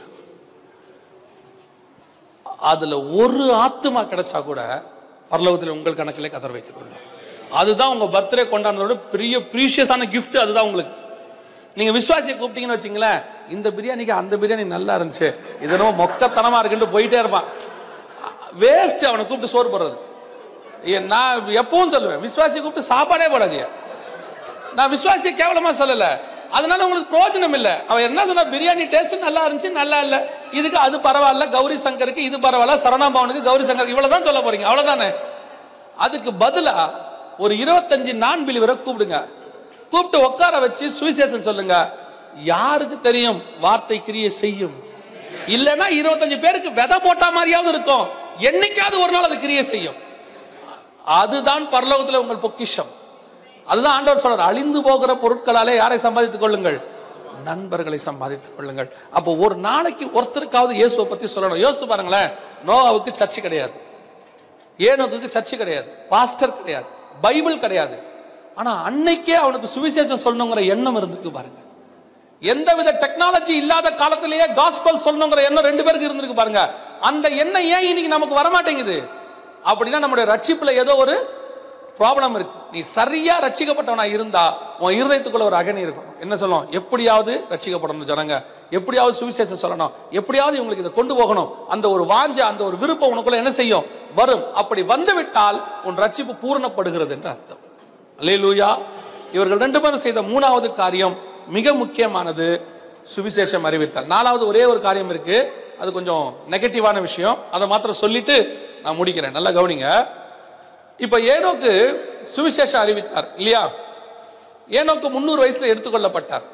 அதுல ஒரு ஆத்துமா கிடைச்சா கூட பரலோகத்தில் உங்கள் கணக்கிலே கதர் வைத்துக் கொள்ளும் அதுதான் உங்க பர்த்டே கொண்டாடுறதோட பெரிய ப்ரீஷியஸான gift அதுதான் உங்களுக்கு நீங்க விசுவாசியை கூப்பிட்டீங்கன்னு வச்சுங்களேன் இந்த பிரியாணிக்கு அந்த பிரியாணி நல்லா இருந்துச்சு இது என்னமோ மொக்கத்தனமா இருக்குன்ட்டு போயிட்டே இருப்பான் வேஸ்ட் அவனை கூப்பிட்டு சோறு போடுறது ஏ, நான் எப்பவும் சொல்லுவேன் விசுவாசியை கூப்பிட்டு சாப்பாடே போடாதீங்க நான் விசுவாசியை கேவலமா சொல்லல அதனால உங்களுக்கு பிரயோஜனம் இல்லை அவன் என்ன சொன்னா பிரியாணி டேஸ்ட் நல்லா இருந்துச்சு நல்லா இல்ல இதுக்கு அது பரவாயில்ல கௌரி சங்கருக்கு இது பரவாயில்ல சரணாபவனுக்கு கௌரி சங்கருக்கு இவ்வளவுதான் சொல்ல போறீங்க அவ்வளவுதானே அதுக்கு பதிலா ஒரு இருபத்தஞ்சு நான் பிலிவரை கூப்பிடுங்க கூப்பிட்டு உட்கார வச்சு சுவிசேஷம் சொல்லுங்க யாருக்கு தெரியும் வார்த்தை கிரியை செய்யும் இல்லைன்னா இருபத்தஞ்சு பேருக்கு விதை போட்ட மாதிரியாவது இருக்கும் என்னைக்காவது ஒரு நாள் அது கிரியை செய்யும் அதுதான் பரலோகத்தில் உங்கள் பொக்கிஷம் அதுதான் ஆண்டவர் சொல்றார் அழிந்து போகிற பொருட்களாலே யாரை சம்பாதித்துக் கொள்ளுங்கள் நண்பர்களை சம்பாதித்துக் கொள்ளுங்கள் அப்போ ஒரு நாளைக்கு ஒருத்தருக்காவது இயேசுவை பத்தி சொல்லணும் யோசித்து பாருங்களேன் நோவாவுக்கு சர்ச்சு கிடையாது ஏனோக்கு சர்ச்சு கிடையாது பாஸ்டர் கிடையாது பைபிள் கிடையாது ஆனா அன்னைக்கே அவனுக்கு சுவிசேஷம் சொல்லணுங்கிற எண்ணம் இருந்திருக்கு பாருங்க எந்தவித டெக்னாலஜி இல்லாத காலத்திலேயே காஸ்பல் சொல்லணுங்கிற எண்ணம் ரெண்டு பேருக்கு இருந்திருக்கு பாருங்க அந்த எண்ணம் ஏன் இன்னைக்கு நமக்கு வரமாட்டேங்குது அப்படின்னா நம்முடைய ரட்சிப்புல ஏதோ ஒரு ப்ராப்ளம் இருக்கு நீ சரியா ரட்சிக்கப்பட்டவனா இருந்தா உன் இருதயத்துக்குள்ள ஒரு அகனி இருக்கும் என்ன சொல்லும் எப்படியாவது ரட்சிக்கப்படணும் ஜனங்க எப்படியாவது சுவிசேஷம் சொல்லணும் எப்படியாவது இவங்களுக்கு இதை கொண்டு போகணும் அந்த ஒரு வாஞ்ச அந்த ஒரு விருப்பம் உனக்குள்ள என்ன செய்யும் வரும் அப்படி வந்து விட்டால் உன் ரட்சிப்பு பூரணப்படுகிறது என்று அர்த்தம் அல்லேலூயா இவர்கள் ரெண்டு பேரும் செய்த மூணாவது காரியம் மிக முக்கியமானது சுவிசேஷம் அறிவித்தல் நாலாவது ஒரே ஒரு காரியம் இருக்கு அது கொஞ்சம் நெகட்டிவான விஷயம் அதை மாத்திரம் சொல்லிட்டு நான் முடிக்கிறேன் நல்லா கவனிங்க இப்ப ஏனோக்கு சுவிசேஷம் அறிவித்தார் இல்லையா ஏனோக்கு முன்னூறு வயசுல எடுத்துக்கொள்ளப்பட்டார்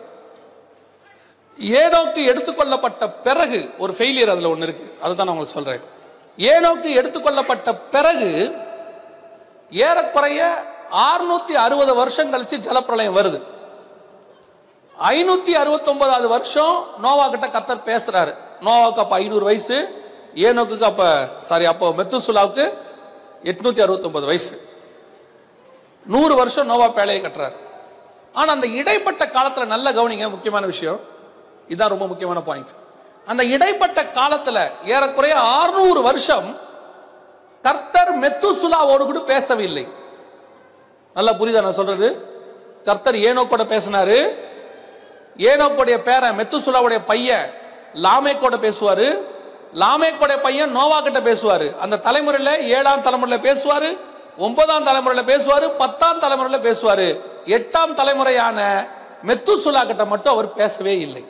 ஏனோக்கு எடுத்துக்கொள்ளப்பட்ட பிறகு ஒரு ஃபெயிலியர் அதுல ஒண்ணு இருக்கு அதுதான் நான் உங்களுக்கு சொல்றேன் ஏனோக்கு எடுத்துக்கொள்ளப்பட்ட பிறகு ஏறக்குறைய 660 அறுபது வருஷம் கழிச்சு ஜலப்பிரளயம் வருது ஐநூத்தி அறுபத்தொன்பதாவது வருஷம் நோவா கிட்ட கத்தர் பேசுறாரு நோவாவுக்கு அப்ப ஐநூறு வயசு ஏனோக்கு அப்ப சாரி அப்போ மெத்துசுலாவுக்கு எட்நூத்தி அறுபத்தொன்பது வயசு நூறு வருஷம் நோவா பேழையை கட்டுறாரு ஆனா அந்த இடைப்பட்ட காலத்துல நல்ல கவனிங்க முக்கியமான விஷயம் இதான் ரொம்ப முக்கியமான பாயிண்ட் அந்த இடைப்பட்ட காலத்துல ஏறக்குறைய 600 வருஷம் கர்த்தர் மெத்துசுலாவோடு கூட பேசவில்லை நல்லா புரியுதா நான் சொல்றது கர்த்தர் ஏனோக்கோட பேசினாரு ஏனோக்குடைய பேரன் மெத்துசுலாவுடைய பையன் லாமேக்கோட பேசுவாரு லாமேக்கோட பையன் நோவா கிட்ட பேசுவாரு அந்த தலைமுறையில ஏழாம் தலைமுறையில பேசுவாரு ஒன்பதாம் தலைமுறையில பேசுவாரு பத்தாம் தலைமுறையில பேசுவாரு எட்டாம் தலைமுறையான மெத்துசுலா கிட்ட மட்டும் அவர் பேசவே இல்லை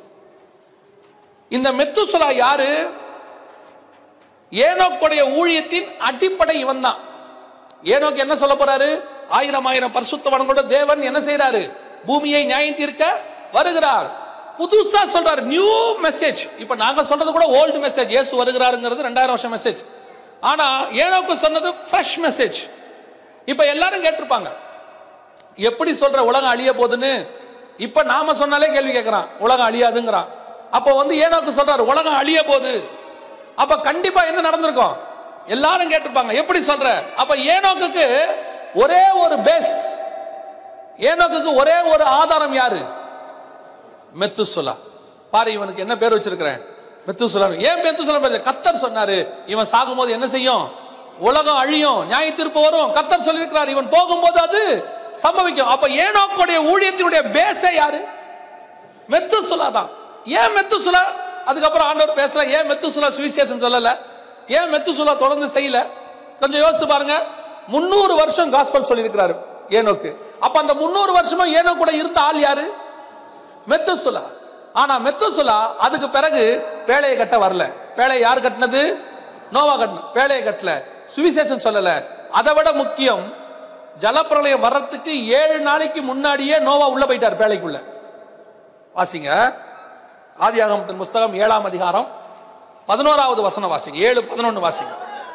இந்த மெத்துசுலா யாரு ஏனோக்குடைய ஊழியத்தின் அடிப்படை இவன் தான் ஏனோக்கு என்ன சொல்ல போறாரு ஆயிரம் ஆயிரம் பரிசுத்தவான்களோட தேவன் என்ன செய்றாரு பூமியை நியாயம் தீர்க்க வருகிறார் புதுசா சொல்றாரு நியூ மெசேஜ் இப்ப நாங்க சொல்றது கூட ஓல்டு மெசேஜ் இயேசு வருகிறாருங்கிறது ரெண்டாயிரம் வருஷம் மெசேஜ் ஆனா ஏனோக்கு சொன்னது ஃப்ரெஷ் மெசேஜ் இப்ப எல்லாரும் கேட்டிருப்பாங்க எப்படி சொல்ற உலகம் அழிய போகுதுன்னு இப்ப நாம சொன்னாலே கேள்வி கேட்கறான் உலகம் அழியாதுங்கிறான் அப்ப வந்து ஏனோக்கு சொல்றாரு உலகம் அழிய போகுது அப்ப கண்டிப்பா என்ன நடந்திருக்கும் எல்லாரும் கேட்டிருப்பாங்க எப்படி சொல்ற அப்ப ஏனோக்குக்கு ஒரே ஒரு பேஸ் ஏனோக்குக்கு ஒரே ஒரு ஆதாரம் யாரு மெத்துசுலா பாரு இவனுக்கு என்ன பேர் வச்சிருக்கிறேன் மெத்துசுலா ஏன் மெத்துசுலா பேர் கத்தர் சொன்னாரு இவன் சாகும்போது என்ன செய்யும் உலகம் அழியும் நியாய தீர்ப்பு வரும் கத்தர் சொல்லியிருக்கிறார் இவன் போகும்போது அது சம்பவிக்கும் அப்ப ஏனோக்குடைய ஊழியத்தினுடைய பேஸே யாரு மெத்துசுலா தான் ஏன் மெத்துசுலா அதுக்கப்புறம் ஆண்டவர் பேசல ஏன் மெத்துசுலா சுவிசேஷம் சொல்லல ஏன் மெத்துசுலா தொடர்ந்து செய்யல கொஞ்சம் யோசிச்சு பாருங்க முன்னூறு வருஷம் காஸ்பல் சொல்லியிருக்கிறாரு ஏனோக்கு அப்ப அந்த முன்னூறு வருஷமும் ஏனோ கூட இருந்த ஆள் யாரு மெத்துசுலா ஆனா மெத்துசுலா அதுக்கு பிறகு பேழையை கட்ட வரல பேழையை யார் கட்டினது நோவா கட்டணும் பேழையை கட்டல சுவிசேஷம் சொல்லல அதை விட முக்கியம் ஜலப்பிரளயம் வர்றதுக்கு ஏழு நாளைக்கு முன்னாடியே நோவா உள்ள போயிட்டார் பேழைக்குள்ள வாசிங்க ஆதியாகமத்தின் புஸ்தகம் ஏழாம் அதிகாரம் பதினோராவது வசனம் வாசிங்க ஏழு பதினொன்னு வாசிங்க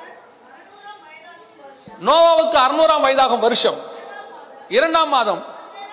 நோவாவுக்கு அறுநூறாம் வயதாகும் வருஷம் இரண்டாம் மாதம்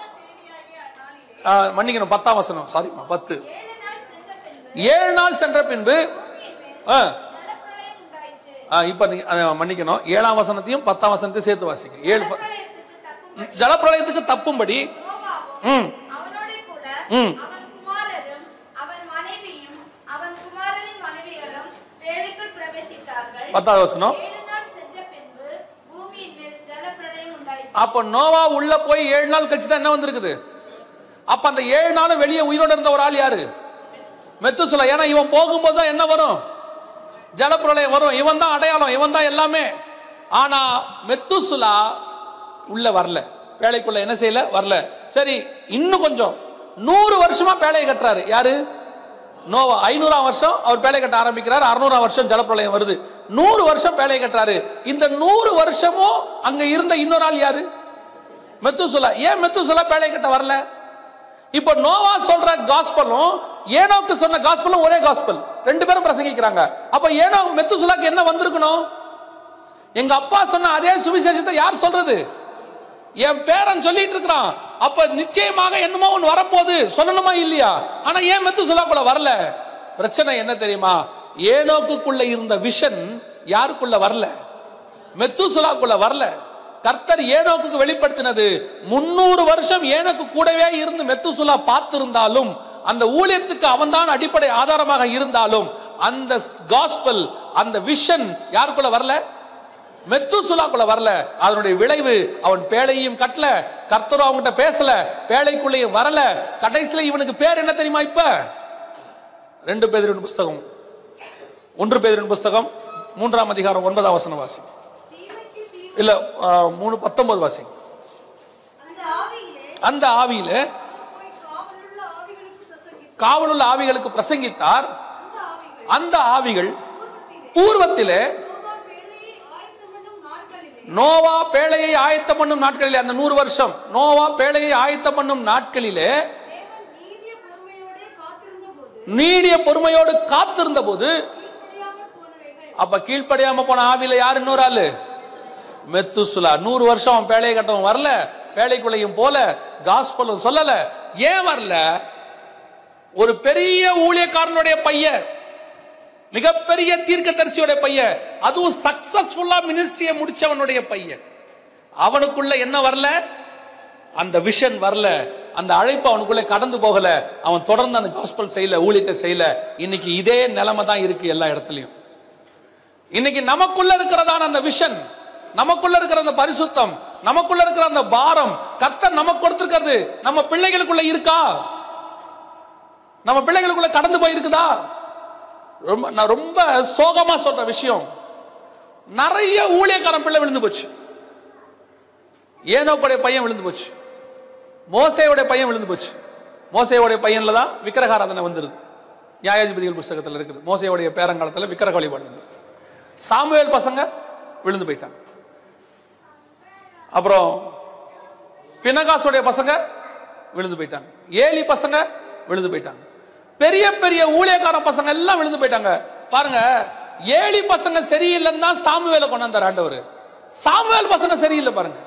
ஆ, மன்னிக்கணும் பத்தாம் வசனம் சாரி பத்து ஏழு நாள் சென்ற பின்பு ஆ, ஜலப்பிரளயம் உண்டாயிற்று ஆ, இப்ப நீங்க, ஆ, மன்னிக்கணும் ஏழாம் வசனத்தையும் பத்தாம் வசனத்தையும் சேர்த்து வாசிங்க ஏழு ப- பிரளயத்துக்கு தப்பும் ஜலப்பிரளயத்துக்கு தப்பும்படி நோவாவும் ம் அவனோடே கூட ம். அவன் குமாரரும் அவன் மனைவியும் அவன் குமாரரின் மனைவிகளும் வேலைக்குள் பிரவேசித்தார்கள் பத்தாவது வசனம் ஏழு நாள் சென்ற பின்பு பூமியின் மேல் ஜலப்பிரளயம் உண்டாயிற்று அப்ப நோவா உள்ள போய் ஏழு நாள் கழிச்சு தான் என்ன வந்திருக்குது அப்ப அந்த ஏழு நாளும் வெளியே உயிரோட இருந்த ஒரு ஆள் யாரு மெத்துசுலா ஏன்னா இவன் போகும்போது தான் என்ன வரும் ஜலப்பிரளயம் வரும் இவன் தான் அடையாளம் இவன் தான் எல்லாமே ஆனா மெத்துசுலா உள்ள வரல வேலைக்குள்ள என்ன செய்யல வரல சரி இன்னும் கொஞ்சம் நூறு வருஷமா பேழையை கட்டுறாரு யாரு நோவா ஐநூறாம் வருஷம் அவர் பேழை கட்ட ஆரம்பிக்கிறார் அறுநூறாம் வருஷம் ஜலப்பிரளயம் வருது நூறு வருஷம் பேழையை கட்டுறாரு இந்த நூறு வருஷமும் அங்க இருந்த இன்னொரு ஆள் யாரு மெத்துசுலா ஏன் மெத்துசுலா பேழை கட்ட வரல இப்போ நோவா சொல்ற காஸ்பலும் ஏனோக்கு சொன்ன காஸ்பலும் ஒரே காஸ்பல் ரெண்டு பேரும் பிரசங்கிக்கிறாங்க அப்ப ஏனோ மெத்துசுலாக்கு என்ன வந்திருக்கணும் எங்க அப்பா சொன்ன அதே சுவிசேஷத்தை யார் சொல்றது என் பேரன் சொல்லிட்டு இருக்கிறான் அப்ப நிச்சயமாக என்னமோ ஒன்று வரப்போகுது சொல்லணுமா இல்லையா ஆனா ஏன் மெத்து சொல்லாக்குள்ள வரல பிரச்சனை என்ன தெரியுமா ஏனோக்குள்ள இருந்த விஷன் யாருக்குள்ள வரல மெத்துசுலாக்குள்ள வரல கர்த்தர் ஏனோக்குக்கு வெளிப்படுத்தினது முன்னூறு வருஷம் ஏனோக்கு கூடவே இருந்து மெத்துசுலா பார்த்திருந்தாலும் அந்த ஊழியத்துக்கு அவன்தான் அடிப்படை ஆதாரமாக இருந்தாலும் அந்த காஸ்பல் அந்த விஷன் யாருக்குள்ள வரல மெத்துசுலாக்குள்ள வரல அதனுடைய விளைவு அவன் பேழையும் கட்டல கர்த்தரும் அவன்கிட்ட பேசல பேழைக்குள்ளேயும் வரல கடைசியில இவனுக்கு பேர் என்ன தெரியுமா இப்ப ரெண்டு பேரின் புஸ்தகம் ஒன்று பேரின் புஸ்தகம் மூன்றாம் அதிகாரம் ஒன்பதாம் வசன வாசி தீமைக்கு தீமை இல்ல ஆ, மூணு பத்தொன்பது வாசி அந்த ஆவியிலே அந்த ஆவியில அவர் போய் காவலுள்ள ஆவிகளுக்கு பிரசங்கித்தார் காவலுள்ள ஆவிகளுக்கு பிரசங்கித்தார் அந்த ஆவிகள் அந்த ஆவிகள் பூர்வத்திலே பூர்வத்திலே நோவா பேழையை ஆயத்தம் பண்ணும் நாட்களிலே நோவா பேழையை ஆயத்தம் பண்ணும் நாட்களிலே அந்த நூறு வருஷம் நோவா பேழையை ஆயத்தம் பண்ணும் நாட்களிலே தேவன் நீதிய பொறுமையோடே காத்திருந்த போது நீடிய பொறுமையோடு காத்திருந்த போது கீழ்ப்படியாமற் போனவைகள் அப்ப கீழ்ப்படியாம போன ஆவியில யார் இன்னொரு ஆளு மெத்துசுலா நூறு வருஷம் அவன் பேழையை கட்டவன் வரல பேழைக்குள்ளையும் போல காஸ்பலும் சொல்லல ஏன் வரல ஒரு பெரிய ஊழியக்காரனுடைய பையன் மிகப்பெரிய தீர்க்கதரிசியோட பையன் அதுவும் சக்சஸ்ஃபுல்லா மினிஸ்ட்ரியை முடிச்சவனுடைய பையன் அவனுக்குள்ள என்ன வரல அந்த விஷன் வரல அந்த அழைப்பு அவனுக்குள்ள கடந்து போகல அவன் தொடர்ந்து அந்த காஸ்பல் செய்யல ஊழியத்தை செய்யல இன்னைக்கு இதே நிலைமை தான் இருக்கு எல்லா இடத்துலயும் இன்னைக்கு நமக்குள்ள இருக்கிறதான அந்த விஷன் நமக்குள்ள இருக்கிற அந்த பரிசுத்தம் நமக்குள்ள இருக்கிற அந்த பாரம் கர்த்தர் நமக்கு கொடுத்திருக்கிறது நம்ம பிள்ளைகளுக்குள்ள இருக்கா நம்ம பிள்ளைகளுக்குள்ள கடந்து போயிருக்குதா ரொம்ப நான் ரொம்ப சோகமா சொல்ற விஷயம் நிறைய ஊழியக்காரன் பிள்ளை விழுந்து போச்சு ஏனோக்குடைய பையன் விழுந்து போச்சு மோசையோட பையன் விழுந்து போச்சு மோசையோடைய பையன்ல தான் விக்கிரகாராதனை வந்துருது நியாயாதிபதிகள் புஸ்தகத்தில் இருக்குது மோசையோடைய பேரங்காலத்தில் விக்கிரக வழிபாடு வந்துருது சாமுவேல் பசங்க விழுந்து போயிட்டாங்க அப்புறம் பினகாசுடைய பசங்க விழுந்து போயிட்டாங்க ஏலி பசங்க விழுந்து போயிட்டாங்க பெரிய பெரிய ஊழியக்கார பசங்க எல்லாம் விழுந்து போயிட்டாங்க பாருங்க ஏலி பசங்க சரியில்லைன்னு தான் சாமுவேலை கொண்டாந்தார் ஆண்டவர் சாமுவேல் பசங்க சரியில்லை பாருங்க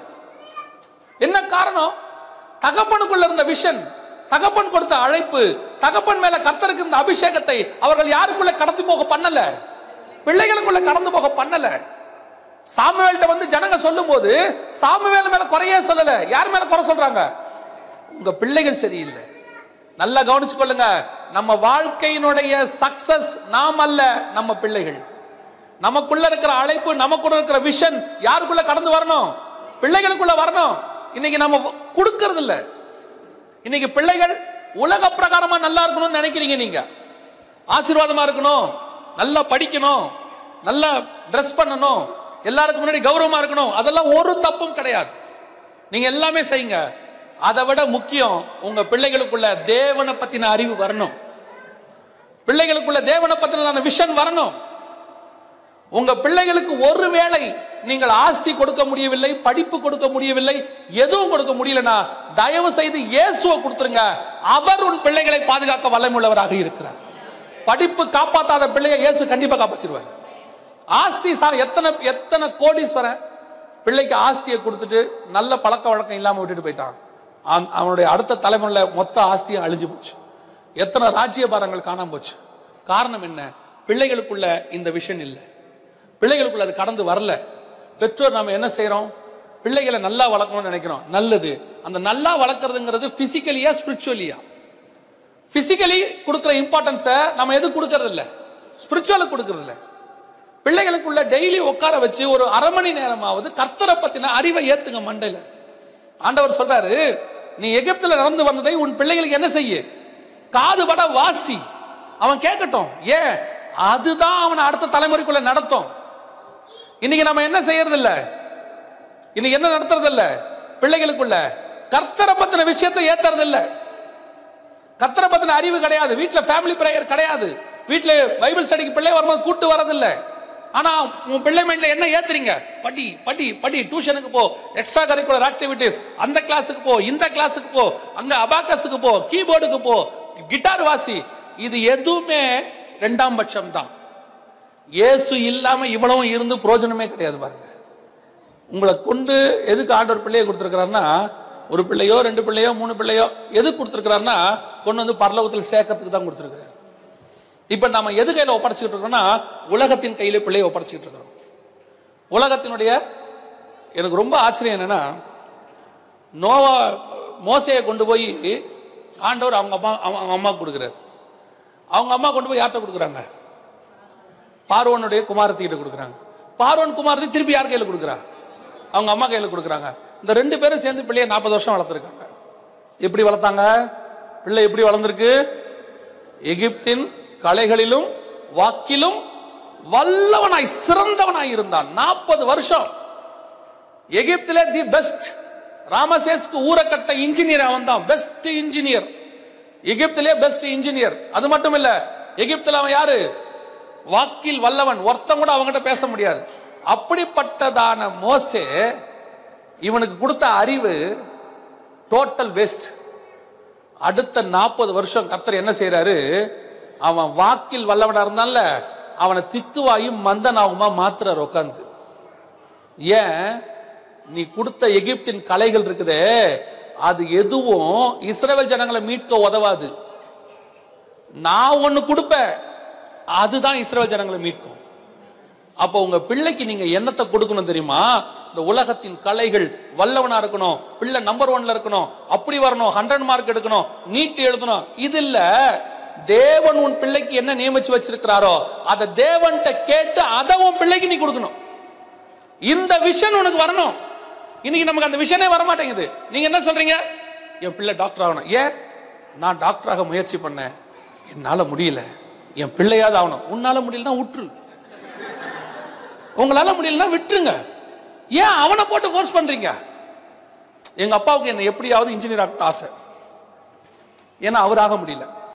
என்ன காரணம் தகப்பனுக்குள்ள இருந்த விஷன் தகப்பன் கொடுத்த அழைப்பு தகப்பன் மேல கர்த்தருக்கு இருந்த அபிஷேகத்தை அவர்கள் யாருக்குள்ள கடந்து போக பண்ணல பிள்ளைகளுக்குள்ள கடந்து போக பண்ணல சாமுவேல்ட்ட வந்து ஜனங்க சொல்லும்போது சாமுவேல் மேல குறையே சொல்லல யார் மேல குறை சொல்றாங்க உங்க பிள்ளைகள் சரியில்லை நல்லா கவனிச்சு கொள்ளுங்க நம்ம வாழ்க்கையினுடைய சக்சஸ் நாம் அல்ல நம்ம பிள்ளைகள் நமக்குள்ள இருக்கிற அழைப்பு நமக்குள்ள இருக்கிற விஷன் யாருக்குள்ள கடந்து வரணும் பிள்ளைகளுக்குள்ள வரணும் இன்னைக்கு நம்ம கொடுக்கறது இல்ல இன்னைக்கு பிள்ளைகள் உலக பிரகாரமா நல்லா இருக்கணும்னு நினைக்கிறீங்க நீங்க ஆசீர்வாதமா இருக்கணும் நல்லா படிக்கணும் நல்லா ட்ரெஸ் பண்ணணும் எல்லாருக்கும் முன்னாடி கௌரவமா இருக்கணும் அதெல்லாம் ஒரு தப்பும் கிடையாது நீங்க எல்லாமே செய்யுங்க அதை விட முக்கியம் உங்க பிள்ளைகளுக்குள்ள தேவனை பத்தின அறிவு வரணும் பிள்ளைகளுக்குள்ள தேவனை பத்தினதான விஷன் வரணும் உங்க பிள்ளைகளுக்கு ஒருவேளை நீங்கள் ஆஸ்தி கொடுக்க முடியவில்லை படிப்பு கொடுக்க முடியவில்லை எதுவும் கொடுக்க முடியலனா தயவு செய்து இயேசுவை கொடுத்துருங்க அவர் உன் பிள்ளைகளை பாதுகாக்க வல்லமுள்ளவராக இருக்கிறார் படிப்பு காப்பாத்தாத பிள்ளையை இயேசு கண்டிப்பா காப்பாத்திடுவார் ஆஸ்தி சா எத்தனை எத்தனை கோடீஸ்வரன் பிள்ளைக்கு ஆஸ்தியை கொடுத்துட்டு நல்ல பழக்க வழக்கம் இல்லாம விட்டுட்டு போயிட்டான் அவன்- அவனுடைய அடுத்த தலைமுறையில மொத்த ஆஸ்தியும் அழிஞ்சு போச்சு எத்தனை ராஜ்யபாரங்கள் காணாம போச்சு காரணம் என்ன பிள்ளைகளுக்குள்ள இந்த விஷன் இல்லை பிள்ளைகளுக்குள்ள அது கடந்து வரல பெற்றோர் நாம என்ன செய்றோம் பிள்ளைகளை நல்லா வளர்க்கணும்னு நினைக்கிறோம் நல்லது அந்த நல்லா வளர்க்கறதுங்கிறது பிசிக்கலியா ஸ்பிரிச்சுவலியா பிசிக்கலி கொடுக்குற இம்பார்ட்டன்ஸை நம்ம எது கொடுக்கறது இல்ல ஸ்பிரிச்சுவலுக்கு கொடுக்கறது இல்ல பிள்ளைகளுக்குள்ள டெய்லி உட்கார வச்சு ஒரு அரை மணி நேரமாவது கர்த்தரை பத்தின அறிவை ஏத்துங்க மண்டையில ஆண்டவர் சொல்றாரு நீ எகிப்துல நடந்து வந்ததை உன் பிள்ளைகளுக்கு என்ன செய்ய காது பட வாசி அவன் கேட்கட்டும் ஏன் அதுதான் அவனை அடுத்த தலைமுறைக்குள்ள நடத்தும் இன்னைக்கு நம்ம என்ன செய்யறது இல்ல இன்னைக்கு என்ன நடத்துறது இல்ல பிள்ளைகளுக்குள்ள கர்த்தரை பத்தின விஷயத்தை ஏத்துறது இல்ல கர்த்தரை பத்தின அறிவு கிடையாது வீட்ல ஃபேமிலி பிரேயர் கிடையாது வீட்ல பைபிள் ஸ்டடிக்கு பிள்ளை வரும்போது கூட்டு வரதில்ல ஆனா உன் பிள்ளை மைண்ட்ல என்ன ஏத்துறீங்க படி படி படி டியூஷனுக்கு போ எக்ஸ்ட்ரா கரிக்குலர் ஆக்டிவிட்டிஸ் அந்த கிளாஸுக்கு போ இந்த கிளாஸுக்கு போ அங்க அபாக்கஸுக்கு போ கீபோர்டுக்கு போ கிட்டார் வாசி இது எதுவுமே ரெண்டாம் பட்சம் தான் இயேசு இல்லாம இவ்வளவும் இருந்து பிரயோஜனமே கிடையாது பாருங்க உங்களை கொண்டு எதுக்கு ஆண்டவர் பிள்ளையை கொடுத்துருக்கிறாருன்னா ஒரு பிள்ளையோ ரெண்டு பிள்ளையோ மூணு பிள்ளையோ எதுக்கு கொடுத்துருக்கிறாருன்னா கொண்டு வந்து பரலோகத்தில் சேர்க்கறதுக்கு தான் கொடுத்துருக்கிறார் இப்போ நம்ம எது கையில் ஒப்படைச்சிக்கிட்டு இருக்கிறோம்னா உலகத்தின் கையில பிள்ளையை ஒப்படைச்சிக்கிட்டு இருக்கிறோம் உலகத்தினுடைய எனக்கு ரொம்ப ஆச்சரியம் என்னன்னா நோவா மோசையை கொண்டு போய் ஆண்டவர் அவங்க அம்மா அவங்க அம்மா கொடுக்குறாரு அவங்க அம்மா கொண்டு போய் யார்கிட்ட கொடுக்குறாங்க பார்வனுடைய குமாரத்திகிட்ட கொடுக்குறாங்க பார்வன் குமாரத்தை திருப்பி யார் கையில் கொடுக்குறா அவங்க அம்மா கையில் கொடுக்குறாங்க இந்த ரெண்டு பேரும் சேர்ந்து பிள்ளைய நாற்பது வருஷம் வளர்த்துருக்காங்க எப்படி வளர்த்தாங்க பிள்ளை எப்படி வளர்ந்துருக்கு எகிப்தின் கலைகளிலும் வாக்கிலும் வல்லவனாய் சிறந்தவனாய் இருந்தான் நாற்பது வருஷம் எகிப்தில தி பெஸ்ட் ராமசேஸ்க்கு ஊரை கட்ட இன்ஜினியர் அவன் தான் பெஸ்ட் இன்ஜினியர் எகிப்திலே பெஸ்ட் இன்ஜினியர் அது மட்டும் இல்ல எகிப்தில் அவன் யாரு வாக்கில் வல்லவன் ஒருத்தன் கூட அவங்ககிட்ட பேச முடியாது அப்படிப்பட்டதான மோசே இவனுக்கு கொடுத்த அறிவு டோட்டல் வேஸ்ட் அடுத்த நாற்பது வருஷம் கர்த்தர் என்ன செய்யறாரு அவன் வாக்கில் வல்லவனா இருந்தான்ல அவனை திக்குவாயும் மந்தனாகுமா மாத்துறார் உட்காந்து ஏன் நீ கொடுத்த எகிப்தின் கலைகள் இருக்குதே அது எதுவும் இஸ்ரவேல் ஜனங்களை மீட்க உதவாது நான் ஒன்னு கொடுப்பேன் அதுதான் இஸ்ரவேல் ஜனங்களை மீட்கும் அப்போ உங்க பிள்ளைக்கு நீங்க என்னத்தை கொடுக்கணும் தெரியுமா இந்த உலகத்தின் கலைகள் வல்லவனா இருக்கணும் பிள்ளை நம்பர் ஒன்ல இருக்கணும் அப்படி வரணும் ஹண்ட்ரட் மார்க் எடுக்கணும் நீட் எழுதணும் இது இல்ல தேவன் உன் பிள்ளைக்கு என்ன நியமிச்சு வச்சிருக்கிறாரோ அதை தேவன்கிட்ட கேட்டு அதை உன் பிள்ளைக்கு நீ கொடுக்கணும் இந்த விஷன் உனக்கு வரணும் இன்னைக்கு நமக்கு அந்த விஷனே வர மாட்டேங்குது நீங்க என்ன சொல்றீங்க என் பிள்ளை டாக்டர் ஆகணும் ஏன் நான் டாக்டராக முயற்சி பண்ணேன் என்னால முடியல என் பிள்ளையாவது ஆகணும் உன்னால முடியலன்னா விட்டுரு உங்களால முடியலன்னா விட்டுருங்க ஏன் அவனை போட்டு ஃபோர்ஸ் பண்றீங்க எங்க அப்பாவுக்கு என்ன எப்படியாவது இன்ஜினியர் ஆகணும் ஆசை ஏன்னா அவர் ஆக முடியல